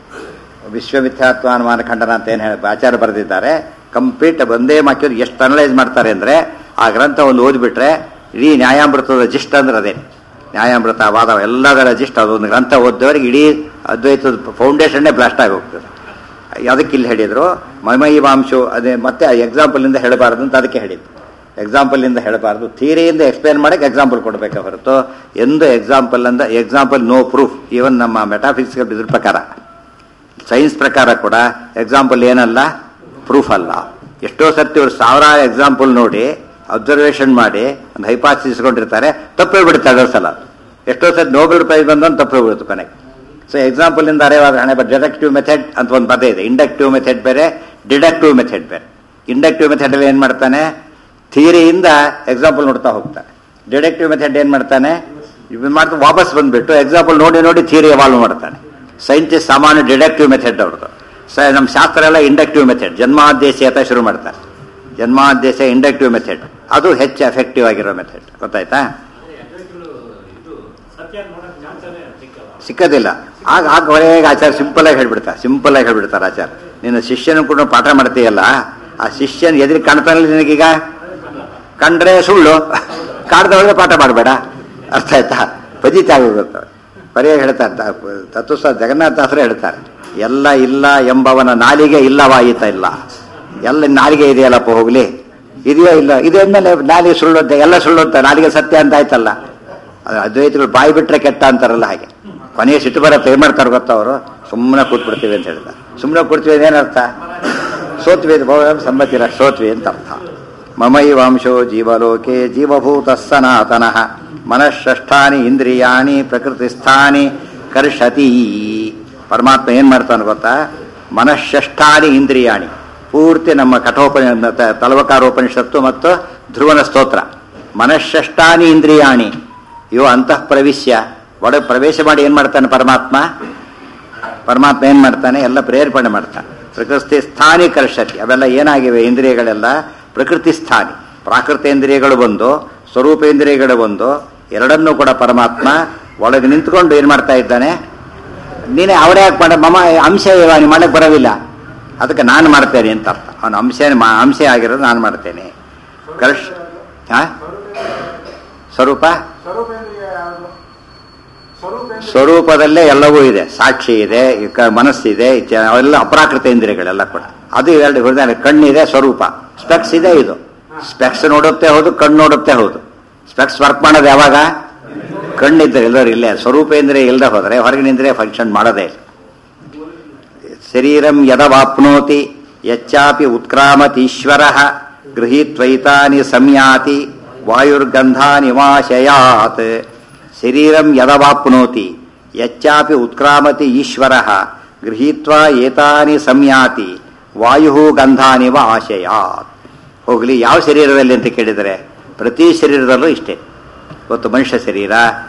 ವಿಶ್ವಮಿಥ್ಯಾತ್ವಾನುಮಾನ ಖಂಡನ ಅಂತ ಏನು ಹೇಳಿ ಆಚಾರ್ಯ ಬರೆದಿದ್ದಾರೆ ಕಂಪ್ಲೀಟ್ ಒಂದೇ ಮಾಕಿದ್ರು ಎಷ್ಟು ಅನಲೈಸ್ ಮಾಡ್ತಾರೆ ಅಂದ್ರೆ ಆ ಗ್ರಂಥ ಒಂದು ಓದ್ಬಿಟ್ರೆ ಇಡೀ ನ್ಯಾಯಾಮೃತದ ಜಿಸ್ಟ್ ಅಂದ್ರೆ ಅದೇ ನ್ಯಾಯಾಮೃತ ವಾದ ಎಲ್ಲದರ ಜಿಸ್ಟ್ ಅದೊಂದು ಗ್ರಂಥ ಓದ್ದವರಿಗೆ ಇಡೀ ಅದ್ವೈತದ ಫೌಂಡೇಶನ್ನೇ ಬ್ಲಾಸ್ಟ್ ಆಗಿ ಹೋಗ್ತದೆ ಅದಕ್ಕೆ ಇಲ್ಲಿ ಹೇಳಿದ್ರು ಮೈಮೈವಾಂಶು ಅದೇ ಮತ್ತೆ ಎಕ್ಸಾಂಪಲ್ ಇಂದ ಹೇಳಬಾರದು ಅಂತ ಅದಕ್ಕೆ ಹೇಳಿದ್ದು ಎಕ್ಸಾಂಪಲ್ ಇಂದ ಹೇಳಬಾರದು ಥಿಯರಿಯಿಂದ ಎಕ್ಸ್ಪ್ಲೇನ್ ಮಾಡಕ್ಕೆ ಎಕ್ಸಾಂಪಲ್ ಕೊಡಬೇಕೆ ಹೊರತು ಎಂದು ಎಕ್ಸಾಂಪಲ್ ಅಂದ ಎಕ್ಸಾಂಪಲ್ ನೋ ಪ್ರೂಫ್ ಈವನ್ ನಮ್ಮ ಮೆಟಾಫಿಸಿಕಲ್ ಇದ್ರ ಪ್ರಕಾರ ಸೈನ್ಸ್ ಪ್ರಕಾರ ಕೂಡ ಎಕ್ಸಾಂಪಲ್ ಏನಲ್ಲ ಪ್ರೂಫ್ ಅಲ್ಲ ಎಷ್ಟೋ ಸರ್ತಿ ಇವರು ಸಾವಿರಾರು ಎಕ್ಸಾಂಪಲ್ ನೋಡಿ ಅಬ್ಸರ್ವೇಷನ್ ಮಾಡಿ ಒಂದು ಹೈಪಾಸಿಸ್ಕೊಂಡಿರ್ತಾರೆ ತಪ್ಪೇ ಬಿಡುತ್ತೆ ಸಲ ಎಷ್ಟೋ ಸರ್ತಿ ನೋಬೆಲ್ ಪ್ರೈಸ್ ಬಂದೊಂದು ತಪ್ಪೇ ಬಿಡುತ್ತೆ ಕೊನೆಗೆ ಸೊ ಎಕ್ಸಾಂಪಲ್ ಇಂದ ಅರೇವಾದ ಹಣೆ ಬಟ್ ಡಿಡಕ್ಟಿವ್ ಮೆಥಡ್ ಅಂತ ಒಂದು ಪದ ಇದೆ ಇಂಡಕ್ಟಿವ್ ಮೆಥಡ್ ಬೇರೆ ಡಿಡಕ್ಟಿವ್ ಮೆಥಡ್ ಬೇರೆ ಇಂಡಕ್ಟಿವ್ ಮೆಥಡ್ ಅಲ್ಲಿ ಏನ್ ಮಾಡ್ತಾನೆ ಥಿಯರಿಯಿಂದ ಎಕ್ಸಾಂಪಲ್ ನೋಡ್ತಾ ಹೋಗ್ತಾನೆ ಡಿಡಕ್ಟಿವ್ ಮೆಥಡ್ ಏನ್ ಮಾಡ್ತಾನೆ ಇವ್ ಮಾಡ್ತಾ ವಾಪಸ್ ಬಂದ್ಬಿಟ್ಟು ಎಕ್ಸಾಂಪಲ್ ನೋಡಿ ನೋಡಿ ಥಿಯರಿ ಎವಾಲ್ವ್ ಮಾಡ್ತಾನೆ ಸೈಂಟಿಸ್ಟ್ ಸಾಮಾನ್ಯ ಡಿಡಕ್ಟಿವ್ ಮೆಥಡ್ ಅವ್ರದ್ದು ಸ ನಮ್ಮ ಶಾಸ್ತ್ರ ಎಲ್ಲ ಇಂಡಕ್ಟಿವ್ ಮೆಥಡ್ ಜನ್ಮಾದೇಶ ಅಂತ ಶುರು ಮಾಡ್ತಾರೆ ಜನ್ಮಾದೇಶ ಇಂಡಕ್ಟಿವ್ ಮೆಥಡ್ ಅದು ಹೆಚ್ಚು ಎಫೆಕ್ಟಿವ್ ಆಗಿರೋ ಮೆಥಡ್ ಗೊತ್ತಾಯ್ತಾ ಅದ್ವೈತಗಳು ಇದು ಸತ್ಯ ನೋಡಕ್ ಚಾನ್ಸೇ ಸಿಕ್ಕಲ್ಲ ಸಿಕ್ಕದಿಲ್ಲ ಆಗ ಆಗ ಹೊರಗೆ ಆಚಾರ ಸಿಂಪಲ್ ಆಗಿ ಹೇಳ್ಬಿಡ್ತಾರೆ ಸಿಂಪಲ್ ಆಗಿ ಹೇಳ್ಬಿಡ್ತಾರೆ ಆಚಾರ ನಿನ್ನ ಶಿಷ್ಯನ ಕೂಡ ಪಾಠ ಮಾಡ್ತೀಯಲ್ಲ ಆ ಶಿಷ್ಯನ ಎದುರು ಕಾಣ್ತಾನಲ್ಲ ನಿನಗೀಗ ಕಂಡ್ರೆ ಸುಳ್ಳು ಕಾಡ್ದವ್ರಿಗೆ ಪಾಠ ಮಾಡಬೇಡ ಅರ್ಥ ಆಯ್ತಾ ಪಜಿತ ಆಗೋಗುತ್ತೆ ಪರಿಯಾಗಿ ಹೇಳ್ತಾರೆ ತ- ತತ್ವಸ ಜಗನ್ನಾಥಾಸರೇ ಹೇಳ್ತಾರೆ ಎಲ್ಲ ಇಲ್ಲ ಎಂಬವನ ನಾಲಿಗೆ ಇಲ್ಲವಾಯಿತ ಇಲ್ಲ ಎಲ್ಲ ನಾಲಿಗೆ ಇದೆಯಲ್ಲಪ್ಪ ಹೋಗ್ಲಿ ಇದೆಯೋ ಇಲ್ಲ ಇದೆ ಅಂದ್ಮೇಲೆ ನಾಲಿಗೆ ಸುಳ್ಳು ಅಂತ ಎಲ್ಲ ಸುಳ್ಳು ಅಂತ ನಾಲಿಗೆ ಸತ್ಯ ಅಂತ ಆಯ್ತಲ್ಲ ಅದು ಅದ್ವೈತಗಳು ಬಾಯಿ ಬಿಟ್ರೆ ಕೆಟ್ಟ ಅಂತಾರಲ್ಲ ಹಾಗೆ ಕೊನೆಗೆ ಸಿಟ್ಟು ಬರತ್ತೆ ಏನ್ ಮಾಡ್ತಾರೆ ಗೊತ್ತಾ ಅವರು ಸುಮ್ಮನೆ ಕೂತ್ಬಿಡ್ತೀವಿ ಅಂತ ಹೇಳ್ತಾರೆ ಸುಮ್ಮನೆ ಕೂಡ್ತೀವಿ ಏನರ್ಥ ಸೋತ್ವಿ ಸಂಬತ್ತಿರ ಸೋತ್ವಿ ಅಂತ ಅರ್ಥ ಮಮೈವಾಂಶೋ ಜೀವಲೋಕೆ ಜೀವಭೂತ ಸನಾತನಃ ಮನಃಷ್ಠಾನಿ ಇಂದ್ರಿಯಾಣಿ ಪ್ರಕೃತಿಸ್ಥಾನಿ ಕರ್ಷತಿ ಪರಮಾತ್ಮ ಏನ್ ಮಾಡ್ತಾನೆ ಗೊತ್ತಾ ಮನಃಷ್ಠಾನಿ ಇಂದ್ರಿಯಾಣಿ ಪೂರ್ತಿ ನಮ್ಮ ಕಠೋಪನಿ ತ- ತಲವಕಾರೋಪನಿಷತ್ತು ಮತ್ತು ಧ್ರುವನ ಸ್ತೋತ್ರ ಮನಃಷ್ಠಾನಿ ಇಂದ್ರಿಯಾಣಿ ಇವು ಅಂತಃ ಪ್ರವಿಶ್ಯ ಒಳಗೆ ಪ್ರವೇಶ ಮಾಡಿ ಏನ್ ಮಾಡ್ತಾನೆ ಪರಮಾತ್ಮ ಪರಮಾತ್ಮ ಏನ್ ಮಾಡ್ತಾನೆ ಎಲ್ಲ ಪ್ರೇರೇಪಣೆ ಮಾಡ್ತಾನೆ ಪ್ರಕೃತಿ ಸ್ಥಾನಿ ಕರ್ಷತಿ ಅವೆಲ್ಲ ಏನಾಗಿವೆ ಇಂದ್ರಿಯಗಳೆಲ್ಲ ಪ್ರಕೃತಿ ಸ್ಥಾನಿ ಪ್ರಾಕೃತೇಂದ್ರಿಯಗಳು ಬಂದು ಸ್ವರೂಪೇಂದ್ರಿಯಗಳು ಬಂದು ಎರಡನ್ನೂ ಕೂಡ ಪರಮಾತ್ಮ ಒಳಗೆ ನಿಂತ್ಕೊಂಡು ಏನ್ ಮಾಡ್ತಾ ಇದ್ದಾನೆ ನೀನೇ ಅವರೇ ಯಾಕೆ ಮಾಡ ಮಮ ಅಂಶ ಇವ ನೀನು ಮಾಡಕ್ ಬರೋದಿಲ್ಲ ಅದಕ್ಕೆ ನಾನು ಮಾಡ್ತೇನೆ ಅಂತ ಅರ್ಥ ಅವನ ಅಂಶ ಅಂಶ ಆಗಿರೋದು ನಾನು ಮಾಡ್ತೇನೆ ಕರ್ಷ್ ಹಾ ಸ್ವರೂಪ ಸ್ವರೂಪೇಂದ್ರಿಯ ಯಾವುದು ಸ್ವರೂಪೇಂದ್ರಿಯ ಸ್ವರೂಪದಲ್ಲೇ ಎಲ್ಲವೂ ಇದೆ ಸಾಕ್ಷಿ ಇದೆ ಈ ಕ- ಮನಸ್ಸಿದೆ ಈ ಚ- ಅವೆಲ್ಲ ಅಪ್ರಾಕೃತ ಇಂದ್ರಿಯಗಳೆಲ್ಲ ಕೂಡ ಅದು ಎರಡು ಹೃದಯ ಕಣ್ಣಿದೆ ಸ್ವರೂಪ ಸ್ಪೆಕ್ಸ್ ಇದೆ ಇದು ಸ್ಪೆಕ್ಸ್ ನೋಡುತ್ತೆ ಹೌದು ಕಣ್ಣು ನೋಡುತ್ತೆ ಹೌದು ಸ್ಪೆಕ್ಸ್ ವರ್ಕ್ ಮಾಡೋದು ಯಾವಾಗ ಕಣ್ಣಿದ್ರೆ ಎಲ್ಲರೂ ಇಲ್ಲೇ ಸ್ವರೂಪೇಂದ್ರಿಯ ಇಲ್ಲದೆ ಹೋದರೆ ಹೊರಗಿನಿಂದ್ರಿಯ ಫಂಕ್ಷನ್ ಮಾಡೋದೇ ಇಲ್ಲ ಶರೀರಂ ಯದವಾಪ್ನೋತಿ ಯಚ್ಚಾಪಿ ಉತ್ಕ್ರಾಮತೀಶ್ವರ ಗೃಹೀತ್ವೈತಾನಿ ಸಂಯಾತಿ ವಾಯುರ್ಗಂಧಾನಿವಾಶಯಾತ್ ಶರೀರಂ ಯದವಾಪ್ನೋತಿ ಯಚ್ಚಾಪಿ ಉತ್ಕ್ರಾಮತಿ ಈಶ್ವರ ಗೃಹೀತ್ವಾ ಏತಾನಿ ಸಂಯಾತಿ ವಾಯು ಗಂಧಾನಿವ ಆಶಯಾತ್ ಹೋಗ್ಲಿ ಯಾವ ಶರೀರದಲ್ಲಿ ಅಂತ ಕೇಳಿದರೆ ಪ್ರತಿ ಶರೀರದಲ್ಲೂ ಇಷ್ಟೇ ಇವತ್ತು ಮನುಷ್ಯ ಶರೀರ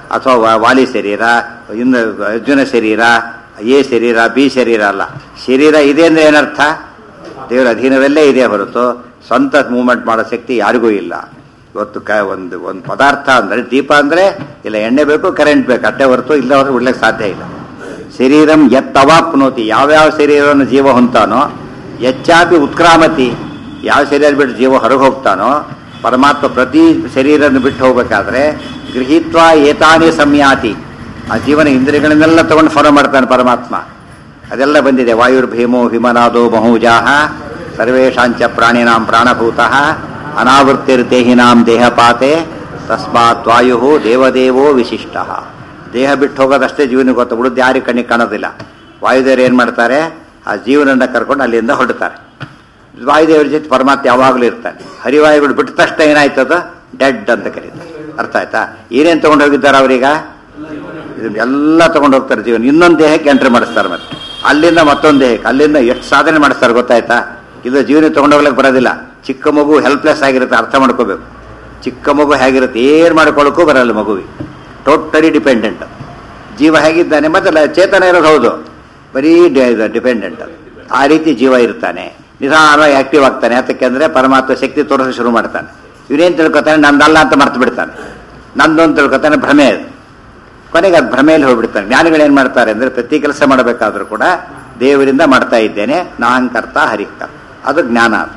ಅಥವಾ ವಾ- ವಾಲಿ ಶರೀರ ಇನ್ನು ಅರ್ಜುನ ಶರೀರ ಎ ಶರೀರ ಬಿ ಶರೀರ ಅಲ್ಲ ಶರೀರ ಇದೆ ಅಂದ್ರೆ ಏನರ್ಥ ದೇವರ ಅಧೀನದಲ್ಲೇ ಇದೆ ಹೊರತು ಸ್ವಂತ ಮೂವ್ಮೆಂಟ್ ಮಾಡೋ ಶಕ್ತಿ ಯಾರಿಗೂ ಇಲ್ಲ ಇವತ್ತು ಕ ಒಂದು ಒಂದು ಪದಾರ್ಥ ಅಂದರೆ ದೀಪ ಅಂದರೆ ಇಲ್ಲ ಎಣ್ಣೆ ಬೇಕು ಕರೆಂಟ್ ಬೇಕು ಅಟ್ಟೆ ಹೊರತು ಇಲ್ಲ ಹೊರತು ಉಡ್ಲಿಕ್ಕೆ ಸಾಧ್ಯ ಇಲ್ಲ ಶರೀರಂ ಎತ್ತವಾಪ್ನೋತಿ ಯಾವ್ಯಾವ ಶರೀರವನ್ನು ಜೀವ ಹೊಂತಾನೋ ಹೆಚ್ಚಾಪಿ ಉತ್ಕ್ರಾಮತಿ ಯಾವ ಶರೀರ ಬಿಟ್ಟು ಜೀವ ಹೊರಗೆ ಹೋಗ್ತಾನೋ ಪರಮಾತ್ಮ ಪ್ರತಿ ಶರೀರವನ್ನು ಬಿಟ್ಟು ಹೋಗ್ಬೇಕಾದ್ರೆ ಗೃಹೀತ್ವ ಏತಾನೇ ಸಂಯಾತಿ ಆ ಜೀವನ ಇಂದ್ರಿಯಗಳನ್ನೆಲ್ಲ ತಗೊಂಡು ಫಾಲೋ ಮಾಡ್ತಾನೆ ಪರಮಾತ್ಮ ಅದೆಲ್ಲ ಬಂದಿದೆ ವಾಯುರ್ಭೀಮೋ ಹಿಮನಾದೋ ಮಹೂಜಾಹ ಸರ್ವೇಶಾಂಚ ಪ್ರಾಣಿನಾಂ ಪ್ರಾಣಭೂತಃ ಅನಾವೃತ್ತಿರ್ದೇಹಿನಾಂ ದೇಹಪಾತೆ ತಸ್ಮಾತ್ ವಾಯು ದೇವದೇವೋ ವಿಶಿಷ್ಟ ದೇಹ ಬಿಟ್ಟು ಹೋಗೋದಷ್ಟೇ ಜೀವನಿಗೆ ಗೊತ್ತು ಬಿಡುದು ಯಾರಿಗೆ ಕಣ್ಣಿಗೆ ಕಾಣೋದಿಲ್ಲ ವಾಯುದೇವರು ಏನು ಮಾಡ್ತಾರೆ ಆ ಜೀವನನ್ನ ಕರ್ಕೊಂಡು ಅಲ್ಲಿಂದ ಹೊರಡ್ತಾರೆ ವಾಯುದೇವರ ಜೊತೆ ಪರಮಾತ್ಮ ಯಾವಾಗಲೂ ಇರ್ತಾನೆ ಹರಿವಾಯುಗಳು ಬಿಟ್ಟ ತಕ್ಷಣ ಏನಾಯ್ತದ ಡೆಡ್ ಅಂತ ಕರೀತಾರೆ ಅರ್ಥ ಆಯ್ತಾ ಏನೇನು ತಗೊಂಡು ಹೋಗಿದ್ದಾರೆ ಅವರೀಗ ಇದನ್ನೆಲ್ಲ ತಗೊಂಡು ಹೋಗ್ತಾರೆ ಜೀವನ ಇನ್ನೊಂದು ದೇಹಕ್ಕೆ ಎಂಟ್ರಿ ಮಾಡಿಸ್ತಾರೆ ಮತ್ತೆ ಅಲ್ಲಿಂದ ಮತ್ತೊಂದು ದೇಹಕ್ಕೆ ಅಲ್ಲಿಂದ ಎಷ್ಟು ಸಾಧನೆ ಮಾಡಿಸ್ತಾರೆ ಗೊತ್ತಾಯ್ತಾ ಇದು ಜೀವನ ತಗೊಂಡು ಹೋಗ್ಲಿಕ್ಕೆ ಬರೋದಿಲ್ಲ ಚಿಕ್ಕ ಮಗು ಹೆಲ್ಪ್ಲೆಸ್ ಆಗಿರುತ್ತೆ ಅರ್ಥ ಮಾಡ್ಕೋಬೇಕು ಚಿಕ್ಕ ಮಗು ಹೇಗಿರುತ್ತೆ ಏನು ಮಾಡ್ಕೊಳ್ಳೋಕ್ಕೂ ಬರಲ್ಲ ಮಗುವಿಗೆ ಟೋಟಲಿ ಡಿಪೆಂಡೆಂಟ್ ಜೀವ ಹೇಗಿದ್ದಾನೆ ಮತ್ತೆ ಲ- ಚೇತನ ಇರೋದು ಹೌದು ಬರೀ ಡಿಪೆಂಡೆಂಟ್ ಆ ರೀತಿ ಜೀವ ಇರ್ತಾನೆ ನಿಧಾನವಾಗಿ ಆಕ್ಟಿವ್ ಆಗ್ತಾನೆ ಯಾತಕ್ಕೆ ಅಂದ್ರೆ ಪರಮಾತ್ಮ ಶಕ್ತಿ ತೋರಿಸ ಶುರು ಮಾಡ್ತಾನೆ ಇವನೇನು ತಿಳ್ಕೊತಾನೆ ನಂದಲ್ಲ ಅಂತ ಮರ್ತು ಬಿಡ್ತಾನೆ ನಂದು ಅಂತ ತಿಳ್ಕೊತಾನೆ ಭ್ರಮೆ ಅದು ಕೊನೆಗೆ ಅದು ಭ್ರಮೆಯಲ್ಲಿ ಹೋಗ್ಬಿಡ್ತಾನೆ ಜ್ಞಾನಿಗಳು ಏನು ಮಾಡ್ತಾರೆ ಅಂದ್ರೆ ಪ್ರತಿ ಕೆಲಸ ಮಾಡಬೇಕಾದ್ರೂ ಕೂಡ ದೇವರಿಂದ ಮಾಡ್ತಾ ಇದ್ದೇನೆ ನಾಹಂಕರ್ತ ಹರಿಕರ್ತ ಅದು ಜ್ಞಾನ ಅದು.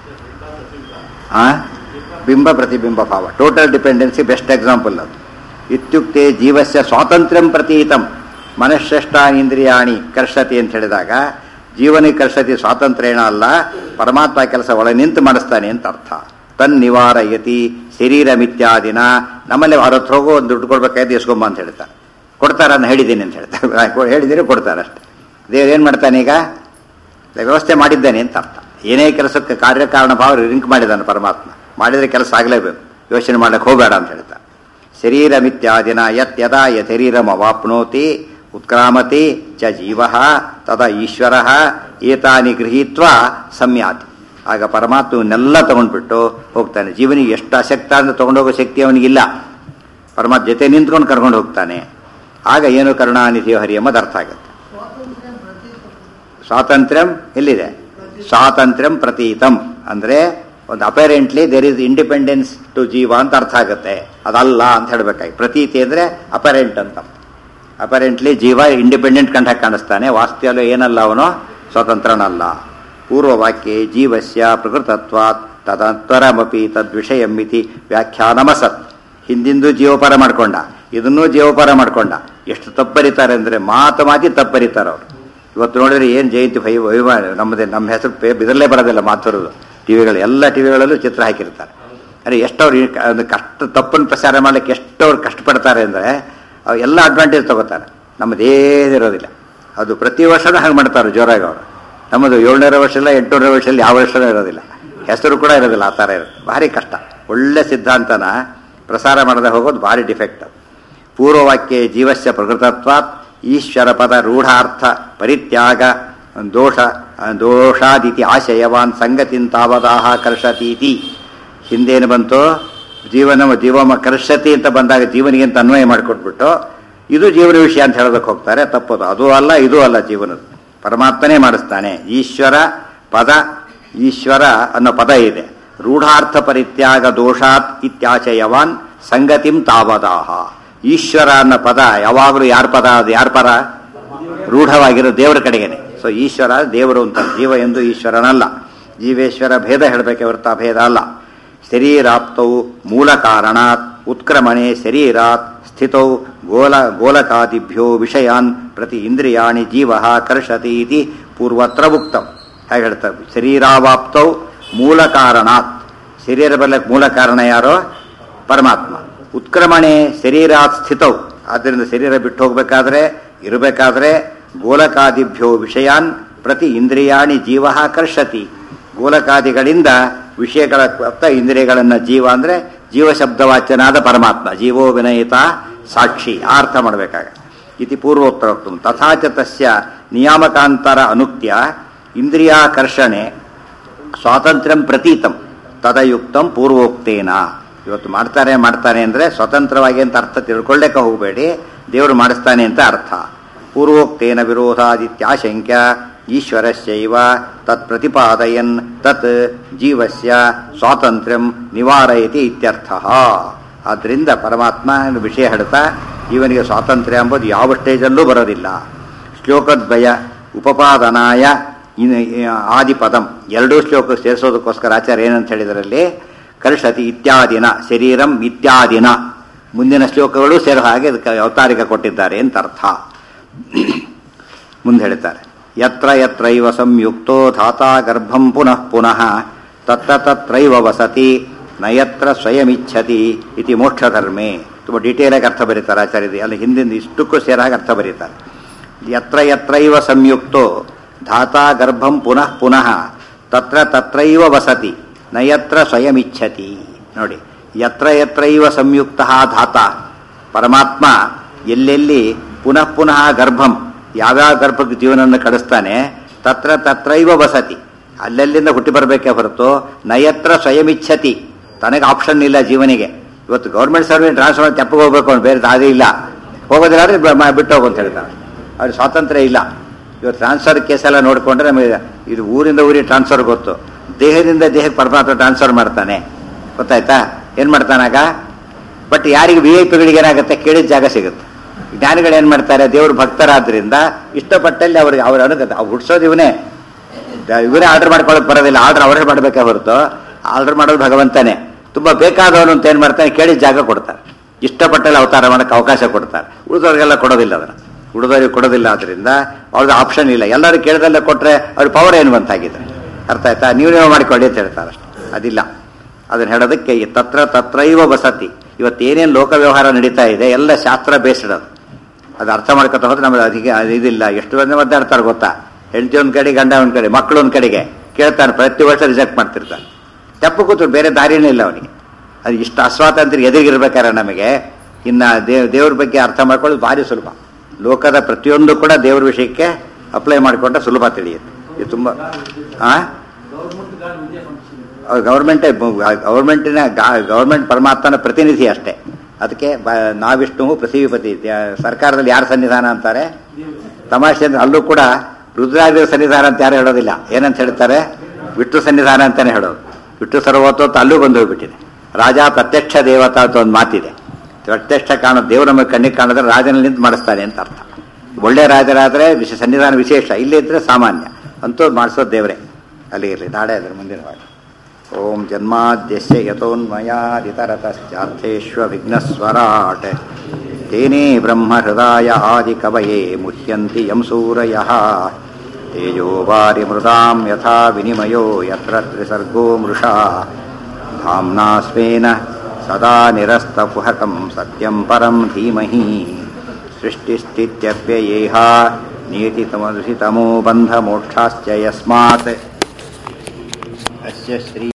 ಆ ಬಿಂಬ ಪ್ರತಿಬಿಂಬ ಭಾವ ಟೋಟಲ್ ಡಿಪೆಂಡೆನ್ಸಿ ಬೆಸ್ಟ್ ಎಕ್ಸಾಂಪಲ್ ಅದು ಇತ್ಯುಕ್ತೆ ಜೀವಸ್ಯ ಸ್ವಾತಂತ್ರ್ಯಂ ಪ್ರತೀತಂ ಮನಶ್ರೇಷ್ಠ ಇಂದ್ರಿಯಾಣಿ ಕರ್ಷತಿ ಅಂತ ಹೇಳಿದಾಗ ಜೀವನಿಗೆ ಕರ್ಷತಿ ಸ್ವಾತಂತ್ರ್ಯೇಣ ಅಲ್ಲ ಪರಮಾತ್ಮ ಕೆಲಸ ಒಳ ನಿಂತು ಮಾಡಿಸ್ತಾನೆ ಅಂತ ಅರ್ಥ ತನ್ ನಿವಾರಯತಿ ಶರೀರ ಮಿತ್ಯಾದಿನ ನಮ್ಮಲ್ಲಿ ಅವ್ರ ಹತ್ರ ಹೋಗೋ ಒಂದು ದುಡ್ಡು ಕೊಡ್ಬೇಕಾಯ್ತು ಎಸ್ಕೊಂಬ ಅಂತ ಹೇಳ್ತಾರೆ ಕೊಡ್ತಾರ ಅಂತ ಹೇಳಿದ್ದೀನಿ ಅಂತ ಹೇಳ್ತಾರೆ ಹೇಳಿದ್ದೀನಿ ಕೊಡ್ತಾರೆ ಅಷ್ಟೇ ದೇವ್ರು ಏನು ಮಾಡ್ತಾನೆ ಈಗ ವ್ಯವಸ್ಥೆ ಮಾಡಿದ್ದಾನೆ ಅಂತ ಅರ್ಥ ಏನೇ ಕೆಲಸಕ್ಕೆ ಕಾರ್ಯಕಾರಣ ಭಾವ ಲಿಂಕ್ ಮಾಡಿದ್ದಾನೆ ಪರಮಾತ್ಮ ಮಾಡಿದರೆ ಕೆಲಸ ಆಗಲೇಬೇಕು ಯೋಚನೆ ಮಾಡಕ್ಕೆ ಹೋಗಬೇಡ ಅಂತ ಹೇಳ್ತಾರೆ ಶರೀರ ಮಿತ್ಯಾದಿನ ಯತ್ ಯದಾ ಯ ಶರೀರಂ ಅವಾಪ್ನೋತಿ ಉತ್ಕ್ರಾಮತಿ ಚ ಜೀವ ತದಾ ಈಶ್ವರ ಏತಾನಿ ಗೃಹೀತ್ವ ಸಂಯಾತಿ ಆಗ ಪರಮಾತ್ಮವನ್ನೆಲ್ಲ ತಗೊಂಡ್ಬಿಟ್ಟು ಹೋಗ್ತಾನೆ ಜೀವನಿಗೆ ಎಷ್ಟು ಅಶಕ್ತ ಅಂದ್ರೆ ತಗೊಂಡೋಗೋ ಶಕ್ತಿ ಅವನಿಗಿಲ್ಲ ಪರಮಾತ್ಮ ಜೊತೆ ನಿಂತ್ಕೊಂಡು ಕರ್ಕೊಂಡು ಹೋಗ್ತಾನೆ ಆಗ ಏನು ಕರುಣಾನಿಧಿಯೋ ಹರಿ ಎಂಬುದು ಅರ್ಥ ಆಗುತ್ತೆ ಸ್ವಾತಂತ್ರ್ಯಂ ಎಲ್ಲಿದೆ ಸ್ವಾತಂತ್ರ್ಯಂ ಪ್ರತೀತಂ ಅಂದ್ರೆ ಒಂದು apparently there is independence to ಜೀವ ಅಂತ ಅರ್ಥ ಆಗುತ್ತೆ ಅದಲ್ಲ ಅಂತ ಹೇಳ್ಬೇಕಾಗಿ ಪ್ರತೀತಿ ಅಂದ್ರೆ ಅಪರೆಂಟ್ ಅಂತ ಅಪರೆಂಟ್ಲಿ ಜೀವ ಇಂಡಿಪೆಂಡೆಂಟ್ ಕಂಡ ಕಾಣಿಸ್ತಾನೆ ವಾಸ್ತವ್ಯ ಏನಲ್ಲ ಅವನು ಸ್ವತಂತ್ರನಲ್ಲ ಪೂರ್ವವಾಕ್ಯೆ ಜೀವಸ್ಯ ಪ್ರಕೃತತ್ವಾತ್ ತದನಂತರಮಪಿ ತದ್ವಿಷಯಮಿತಿ ವ್ಯಾಖ್ಯಾನಮಸತ್ ಹಿಂದಿಂದು ಜೀವಪರ ಮಾಡ್ಕೊಂಡ ಇದನ್ನೂ ಜೀವಪರ ಮಾಡ್ಕೊಂಡ ಎಷ್ಟು ತಪ್ಪರಿತಾರೆ ಅಂದ್ರೆ ಮಾತು ಮಾತಿ ತಪ್ಪರಿತಾರೆ ಅವರು ಇವತ್ತು ನೋಡಿದ್ರೆ ಏನು ಜಯಂತಿ ಭಯ ವೈಭವ ನಮ್ಮದೇ ನಮ್ಮ ಹೆಸರು ಪೇ ಬಿದರಲೇ ಬರೋದಿಲ್ಲ ಮಾತುರೋದು ಟಿವಿಗಳು ಎಲ್ಲ ಟಿವಿಗಳಲ್ಲೂ ಚಿತ್ರ ಹಾಕಿರ್ತಾರೆ ಅರೆ ಎಷ್ಟವ್ರು ಈ ಕ- ಒಂದು ಕಷ್ಟ ತಪ್ಪನ್ನು ಪ್ರಸಾರ ಮಾಡ್ಲಿಕ್ಕೆ ಎಷ್ಟವ್ರು ಕಷ್ಟಪಡ್ತಾರೆ ಅಂದರೆ ಅವು ಎಲ್ಲ ಅಡ್ವಾಂಟೇಜ್ ತಗೋತಾರೆ ನಮ್ಮದೇನಿರೋದಿಲ್ಲ ಅದು ಪ್ರತಿ ವರ್ಷನೂ ಹಾಗೆ ಮಾಡ್ತಾರೆ ಜೋರಾಗಿ ಅವರು ನಮ್ಮದು ಏಳ್ನೂರ ವರ್ಷ ಇಲ್ಲ ಎಂಟುನೂರ ವರ್ಷದಲ್ಲಿ ಯಾವ ವರ್ಷನೂ ಇರೋದಿಲ್ಲ ಹೆಸರು ಕೂಡ ಇರೋದಿಲ್ಲ ಆ ಥರ ಇರುತ್ತೆ ಭಾರಿ ಕಷ್ಟ ಒಳ್ಳೆ ಸಿದ್ಧಾಂತನ ಪ್ರಸಾರ ಮಾಡದೆ ಹೋಗೋದು ಭಾರಿ ಡಿಫೆಕ್ಟ್ ಅದು ಪೂರ್ವವಾಕ್ಯೆ ಜೀವಸ್ಯ ಪ್ರಕೃತತ್ವಾತ್ ಈಶ್ವರ ಪದ ರೂಢಾರ್ಥ ಪರಿತ್ಯಾಗ ದೋಷ ದೋಷಾದಿತಿ ಆಶಯವಾನ್ ಸಂಗತಿಂತಾವದಾಹ ಕರ್ಷತೀತಿ ಹಿಂದೇನು ಬಂತು ಜೀವನ ಜೀವಮ ಕರ್ಷತಿ ಅಂತ ಬಂದಾಗ ಜೀವನಿಗೆ ಅಂತ ಅನ್ವಯ ಮಾಡಿಕೊಟ್ಬಿಟ್ಟು ಇದು ಜೀವನ ವಿಷಯ ಅಂತ ಹೇಳೋದಕ್ಕೆ ಹೋಗ್ತಾರೆ ತಪ್ಪದು ಅದು ಅಲ್ಲ ಇದು ಅಲ್ಲ ಜೀವನದ ಪರಮಾತ್ಮನೇ ಮಾಡಿಸ್ತಾನೆ ಈಶ್ವರ ಪದ ಈಶ್ವರ ಅನ್ನೋ ಪದ ಇದೆ ರೂಢಾರ್ಥ ಪರಿತ್ಯಾಗ ದೋಷಾತ್ ಇತ್ಯಾಶಯವಾನ್ ಸಂಗತಿಂ ತಾವದಾಹ ಈಶ್ವರ ಅನ್ನೋ ಪದ ಯಾವಾಗಲೂ ಯಾರ ಪದ ಅದು ಯಾರ ಪರ ರೂಢವಾಗಿರೋ ದೇವರ ಕಡೆಗೇನೆ ಸೊ ಈಶ್ವರ ದೇವರು ಅಂತ ಜೀವ ಎಂದು ಈಶ್ವರನಲ್ಲ ಜೀವೇಶ್ವರ ಭೇದ ಹೇಳಬೇಕೆ ಹೊರತ ಭೇದ ಅಲ್ಲ ಶರೀರಾಪ್ತೌ ಮೂಲ ಕಾರಣಾತ್ ಉತ್ಕ್ರಮಣೆ ಶರೀರಾತ್ ಸ್ಥಿತೌ ಗೋಲ ಗೋಲಕಾದಿಭ್ಯೋ ವಿಷಯಾನ್ ಪ್ರತಿ ಇಂದ್ರಿಯಾಣಿ ಜೀವ ಕರ್ಷತಿ ಇತಿ ಪೂರ್ವತ್ರ ಉಕ್ತಂ ಹೇಗೆ ಹೇಳ್ತಾರೆ ಶರೀರಾವಾಪ್ತೌ ಮೂಲ ಕಾರಣಾತ್ ಶರೀರ ಬರಲಿಕ್ಕೆ ಮೂಲ ಕಾರಣ ಯಾರೋ ಪರಮಾತ್ಮ ಉತ್ಕ್ರಮಣೆ ಶರೀರಾತ್ ಸ್ಥಿತೌ ಆದ್ದರಿಂದ ಶರೀರ ಬಿಟ್ಟು ಹೋಗ್ಬೇಕಾದ್ರೆ ಇರಬೇಕಾದ್ರೆ ಗೋಲಕಾದಿಭ್ಯೋ ವಿಷಯಾನ್ ಪ್ರತಿ ಇಂದ್ರಿಯಾಣಿ ಜೀವ ಕರ್ಷತಿ ಗೋಲಕಾದಿಗಳಿಂದ ವಿಷಯಗಳ ಅರ್ಥ ಇಂದ್ರಿಯಗಳನ್ನ ಜೀವ ಅಂದ್ರೆ ಜೀವ ಶಬ್ದವಾಚ್ಯನಾದ ಪರಮಾತ್ಮ ಜೀವೋ ವಿನಯಿತ ಸಾಕ್ಷಿ ಆ ಅರ್ಥ ಮಾಡಬೇಕಾಗ ಇತಿ ಪೂರ್ವೋಕ್ತೋಕ್ತಂ ತಥಾಚ ತಸ್ಯ ನಿಯಾಮಕಾಂತರ ಅನುಕ್ತ್ಯ ಇಂದ್ರಿಯಾಕರ್ಷಣೆ ಸ್ವಾತಂತ್ರ್ಯಂ ಪ್ರತೀತಂ ತದಯುಕ್ತಂ ಪೂರ್ವೋಕ್ತೇನ ಇವತ್ತು ಮಾಡ್ತಾರೆ ಮಾಡ್ತಾನೆ ಅಂದರೆ ಸ್ವತಂತ್ರವಾಗಿ ಅಂತ ಅರ್ಥ ತಿಳ್ಕೊಳ್ಳಕ್ಕೆ ಹೋಗಬೇಡಿ ದೇವರು ಮಾಡಿಸ್ತಾನೆ ಅಂತ ಅರ್ಥ ಪೂರ್ವೋಕ್ತೇನ ವಿರೋಧಾದಿತ್ಯಾಶಂಕ್ಯ ಈಶ್ವರಸ್ಯೈವ ತತ್ ಪ್ರತಿಪಾದಯನ್ ತತ್ ಜೀವಸ್ಯ ಸ್ವಾತಂತ್ರ್ಯಂ ನಿವಾರಯತಿ ಇತ್ಯರ್ಥ ಆದ್ದರಿಂದ ಪರಮಾತ್ಮ ವಿಷಯ ಹೇಳ್ತಾ ಇವನಿಗೆ ಸ್ವಾತಂತ್ರ್ಯ ಎಂಬುದು ಯಾವ ಸ್ಟೇಜಲ್ಲೂ ಬರೋದಿಲ್ಲ ಶ್ಲೋಕದ್ವಯ ಉಪಪಾದನಾಯ ಇನ್- ಆದಿಪದಂ ಎರಡೂ ಶ್ಲೋಕ ಸೇರಿಸೋದಕ್ಕೋಸ್ಕರ ಆಚಾರ್ಯ ಏನಂತ ಹೇಳಿದರಲ್ಲಿ ಕರ್ಷತಿ ಇತ್ಯಾದಿನ ಶರೀರಂ ಇತ್ಯಾದಿನ ಮುಂದಿನ ಶ್ಲೋಕಗಳು ಸೇರೋ ಹಾಗೆ ಅದಕ್ಕೆ ಅವತಾರಿಕ ಕೊಟ್ಟಿದ್ದಾರೆ ಅಂತ ಅರ್ಥ ಮುಂದೆ ಹೇಳ್ತಾರೆ ಯತ್ರ ಯತ್ರೈವ ಸಂಯುಕ್ತೋ ಧಾತಾ ಗರ್ಭಂ ಪುನಃ ಪುನಃ ತತ್ರ ತತ್ರೈವ ವಸತಿ ನಯತ್ರ ಸ್ವಯಮಿಚ್ಛತಿ ಇತಿ ಮೋಕ್ಷಧರ್ಮೇ ತುಂಬ ಡೀಟೇಲಾಗಿ ಅರ್ಥ ಬರೀತಾರೆ ಆಚಾರ್ಯ ಇದು. ಅಲ್ಲಿ ಹಿಂದಿಂದ ಇಷ್ಟಕ್ಕೂ ಸೇರಾಗಿ ಅರ್ಥ ಬರೀತಾರೆ ಯತ್ರ ಯತ್ರೈವ ಸಂಯುಕ್ತೋ ಧಾತಾ ಗರ್ಭಂ ಪುನಃ ಪುನಃ ತತ್ರ ತತ್ರೈವ ವಸತಿ ನಯತ್ರ ಸ್ವಯಮಿಚ್ಛತಿ ನೋಡಿ ಯತ್ರ ಯತ್ರೈವ ಸಂಯುಕ್ತ ಧಾತ ಪರಮಾತ್ಮ ಎಲ್ಲೆಲ್ಲಿ ಪುನಃ ಪುನಃ ಗರ್ಭಂ ಯಾವ್ಯಾವ ಗರ್ಭಕ್ಕೆ ಜೀವನವನ್ನು ಕಳಿಸ್ತಾನೆ ತತ್ರ ತತ್ರೈವ ವಸತಿ ಅಲ್ಲೆಲ್ಲಿಂದ ಹುಟ್ಟಿ ಬರಬೇಕೇ ಹೊರತು ನಯತ್ರ ಸ್ವಯಮಿಚ್ಛತಿ ತನಗೆ ಆಪ್ಷನ್ ಇಲ್ಲ ಜೀವನಿಗೆ ಇವತ್ತು ಗೌರ್ಮೆಂಟ್ ಸರ್ವೆಂಟ್ ಟ್ರಾನ್ಸ್ಫರ್ ತೆಪ್ಪಗೆ ಹೋಗ್ಬೇಕು ಅವ್ನು ಬೇರೆ ದಾರಿ ಇಲ್ಲ ಹೋಗೋದಿಲ್ಲ ಅಂದ್ರೆ ಬ- ಮ- ಬಿಟ್ಟು ಹೋಗು ಅಂತ ಹೇಳ್ತಾರೆ ಅವ್ರಿಗೆ ಸ್ವಾತಂತ್ರ್ಯ ಇಲ್ಲ ಇವತ್ತು ಟ್ರಾನ್ಸ್ಫರ್ ಕೇಸೆಲ್ಲ ನೋಡಿಕೊಂಡ್ರೆ ನಮಗೆ ಇದು ಊರಿಂದ ಊರಿಗೆ ಟ್ರಾನ್ಸ್ಫರ್ ಗೊತ್ತು ದೇಹದಿಂದ ದೇಹಕ್ಕೆ ಪರಮಾತ್ಮ ಟ್ರಾನ್ಸ್ಫರ್ ಮಾಡ್ತಾನೆ ಗೊತ್ತಾಯ್ತಾ ಏನು ಮಾಡ್ತಾನಾಗ ಬಟ್ ಯಾರಿಗೆ ವಿ ಐ ಪಿಗಳಿಗೆ ಏನಾಗುತ್ತೆ ಕೇಳಿದ ಜಾಗ ಸಿಗುತ್ತೆ ಜ್ಞಾನಿಗಳು ಏನು ಮಾಡ್ತಾರೆ ದೇವ್ರ ಭಕ್ತರಾದ್ರಿಂದ ಇಷ್ಟಪಟ್ಟಲ್ಲಿ ಅವ್ರಿಗೆ ಅವ್ರ ಅನುಗತ ಅವ್ರು ಹುಡ್ಸೋದು ಇವನೇ ದ- ಇವರೇ ಆರ್ಡರ್ ಮಾಡ್ಕೊಳಕ್ ಬರೋದಿಲ್ಲ ಆರ್ಡರ್ ಅವರೇ ಮಾಡಬೇಕೇ ಹೊರತು ಆರ್ಡರ್ ಮಾಡೋದು ಭಗವಂತನೇ ತುಂಬಾ ಬೇಕಾದವನು ಅಂತ ಏನ್ ಮಾಡ್ತಾನೆ ಕೇಳಿದ ಜಾಗ ಕೊಡ್ತಾರೆ ಇಷ್ಟಪಟ್ಟಲ್ಲಿ ಅವತಾರ ಮಾಡಕ್ಕೆ ಅವಕಾಶ ಕೊಡ್ತಾರೆ ಉಳಿದವ್ರಿಗೆಲ್ಲ ಕೊಡೋದಿಲ್ಲ ಅದನ್ನ ಉಳಿದವ್ರಿಗೆ ಕೊಡೋದಿಲ್ಲ ಆದ್ರಿಂದ ಅವ್ರದ್ದು ಆಪ್ಷನ್ ಇಲ್ಲ ಎಲ್ಲರೂ ಕೇಳಿದಲ್ಲೇ ಕೊಟ್ರೆ ಅವ್ರ ಪವರ್ ಏನು ಬಂತಾಗಿದೆ ಅರ್ಥ ಆಯ್ತಾ ನೀವು ನೀವು ಮಾಡಿಕೊಳ್ಳಿ ಅಂತ ಹೇಳ್ತಾರೆ ಅಷ್ಟೇ ಅದಿಲ್ಲ ಅದನ್ನ ಹೇಳೋದಕ್ಕೆ ಈ ತತ್ರ ತತ್ರೈವ ವಸತಿ ಇವತ್ತೇನೇನು ಲೋಕ ವ್ಯವಹಾರ ನಡೀತಾ ಇದೆ ಎಲ್ಲ ಶಾಸ್ತ್ರ ಬೇಸ್ಡ್ ಅದು ಅದು ಅರ್ಥ ಮಾಡ್ಕೊತ ಹೋದ್ರೆ ನಮಗೆ ಅದಕ್ಕೆ ಅದು ಇದಿಲ್ಲ ಎಷ್ಟು ಮಂದಿ ಒದ್ದಾಡ್ತಾರೆ ಗೊತ್ತಾ ಹೆಂಡತಿ ಒಂದ್ ಕಡೆ ಗಂಡ ಒಂದ್ ಕಡೆ ಮಕ್ಕಳು ಒಂದ್ ಕಡೆಗೆ ಕೇಳ್ತಾನೆ ಪ್ರತಿ ವರ್ಷ ರಿಜೆಕ್ಟ್ ಮಾಡ್ತಿರ್ತಾನೆ ತಪ್ಪು ಕೂತು ಬೇರೆ ದಾರಿನೇ ಇಲ್ಲ ಅವನಿಗೆ ಅದು ಇಷ್ಟು ಅಸ್ವಾತಂತ್ರ್ಯ ಎದುರಿಗಿರ್ಬೇಕಾದ್ರೆ ನಮಗೆ ಇನ್ನ ದೇವ್ ದೇವ್ರ ಬಗ್ಗೆ ಅರ್ಥ ಮಾಡ್ಕೊಳ್ಳೋದು ಭಾರಿ ಸುಲಭ ಲೋಕದ ಪ್ರತಿಯೊಂದು ಕೂಡ ದೇವ್ರ ವಿಷಯಕ್ಕೆ ಅಪ್ಲೈ ಮಾಡಿಕೊಂಡ್ರೆ ಸುಲಭ ತಿಳಿಯುತ್ತೆ ಇದು ತುಂಬ ಆ ಗೌರ್ಮೆಂಟ್ ಗಾರ್ಡ್ ಒಂದೇ ಫಂಕ್ಷನ್ ಗೌರ್ಮೆಂಟೇ ಗೌರ್ಮೆಂಟಿನ ಗೌರ್ಮೆಂಟ್ ಪರಮಾತ್ಮನ ಪ್ರತಿನಿಧಿ ಅಷ್ಟೇ ಅದಕ್ಕೆ ಬ- ನಾವಿಷ್ಣು ಪೃಥ್ವಿಪತಿ ದ್ಯಾ- ಸರ್ಕಾರದಲ್ಲಿ ಯಾರು ಸನ್ನಿಧಾನ ಅಂತಾರೆ ತಮಾಷೆ ಅಂದ್ರೆ ಅಲ್ಲೂ ಕೂಡ ರುದ್ರಾದೇವ ಸನ್ನಿಧಾನ ಅಂತ ಯಾರು ಹೇಳೋದಿಲ್ಲ ಏನಂತ ಹೇಳ್ತಾರೆ ವಿಷ್ಣು ಸನ್ನಿಧಾನ ಅಂತಾನೆ ಹೇಳೋದು ವಿಷ್ಣು ಸರ್ವೋತ್ತೋತ್ತು ಅಲ್ಲೂ ಬಂದು ಹೋಗ್ಬಿಟ್ಟಿದೆ ರಾಜ ಪ್ರತ್ಯಕ್ಷ ದೇವತಾ ಅಂತ ಒಂದು ಮಾತಿದೆ ಪ್ರತ್ಯಕ್ಷ ಕಾಣೋ ದೇವರು ನಮಗೆ ಕಣ್ಣಿಗೆ ಕಾಣಿದ್ರೆ ರಾಜನಲ್ಲಿ ನಿಂತು ಮಾಡಿಸ್ತಾನೆ ಅಂತ ಅರ್ಥ ಒಳ್ಳೆ ರಾಜರಾದ್ರೆ ವಿಶ ಸನ್ನಿಧಾನ ವಿಶೇಷ ಇಲ್ಲೇ ಇದ್ರೆ ಸಾಮಾನ್ಯ ಅಂತೂ ಮಾಡಿಸೋದು ದೇವರೇ ಅಲ್ಲಿ ಇರಲಿ ನಾಳೆ ಅದ್ರ ಮುಂದಿನ ವಾರ ಓಂ ಜನ್ಮಾದ್ಯಸ್ಯ ಯತೋನ್ಮಯಾದಿತರತಶ್ಚಾರ್ಥೇष्वविघ्नस्वराट् तेने ब्रह्महृदाय आदिकवये मुह्यन्ति यं सूरयः तेजो वारिमृदां यथा विनिमयो यत्र त्रिसर्गो मृषा धाम्ना स्वेन सदा निरस्तकुहकं सत्यं परं धीमहि सृष्टिस्थित्यप्ययेहा नीतितमो बन्धमोक्षाश्च यस्मात् अस्य श्री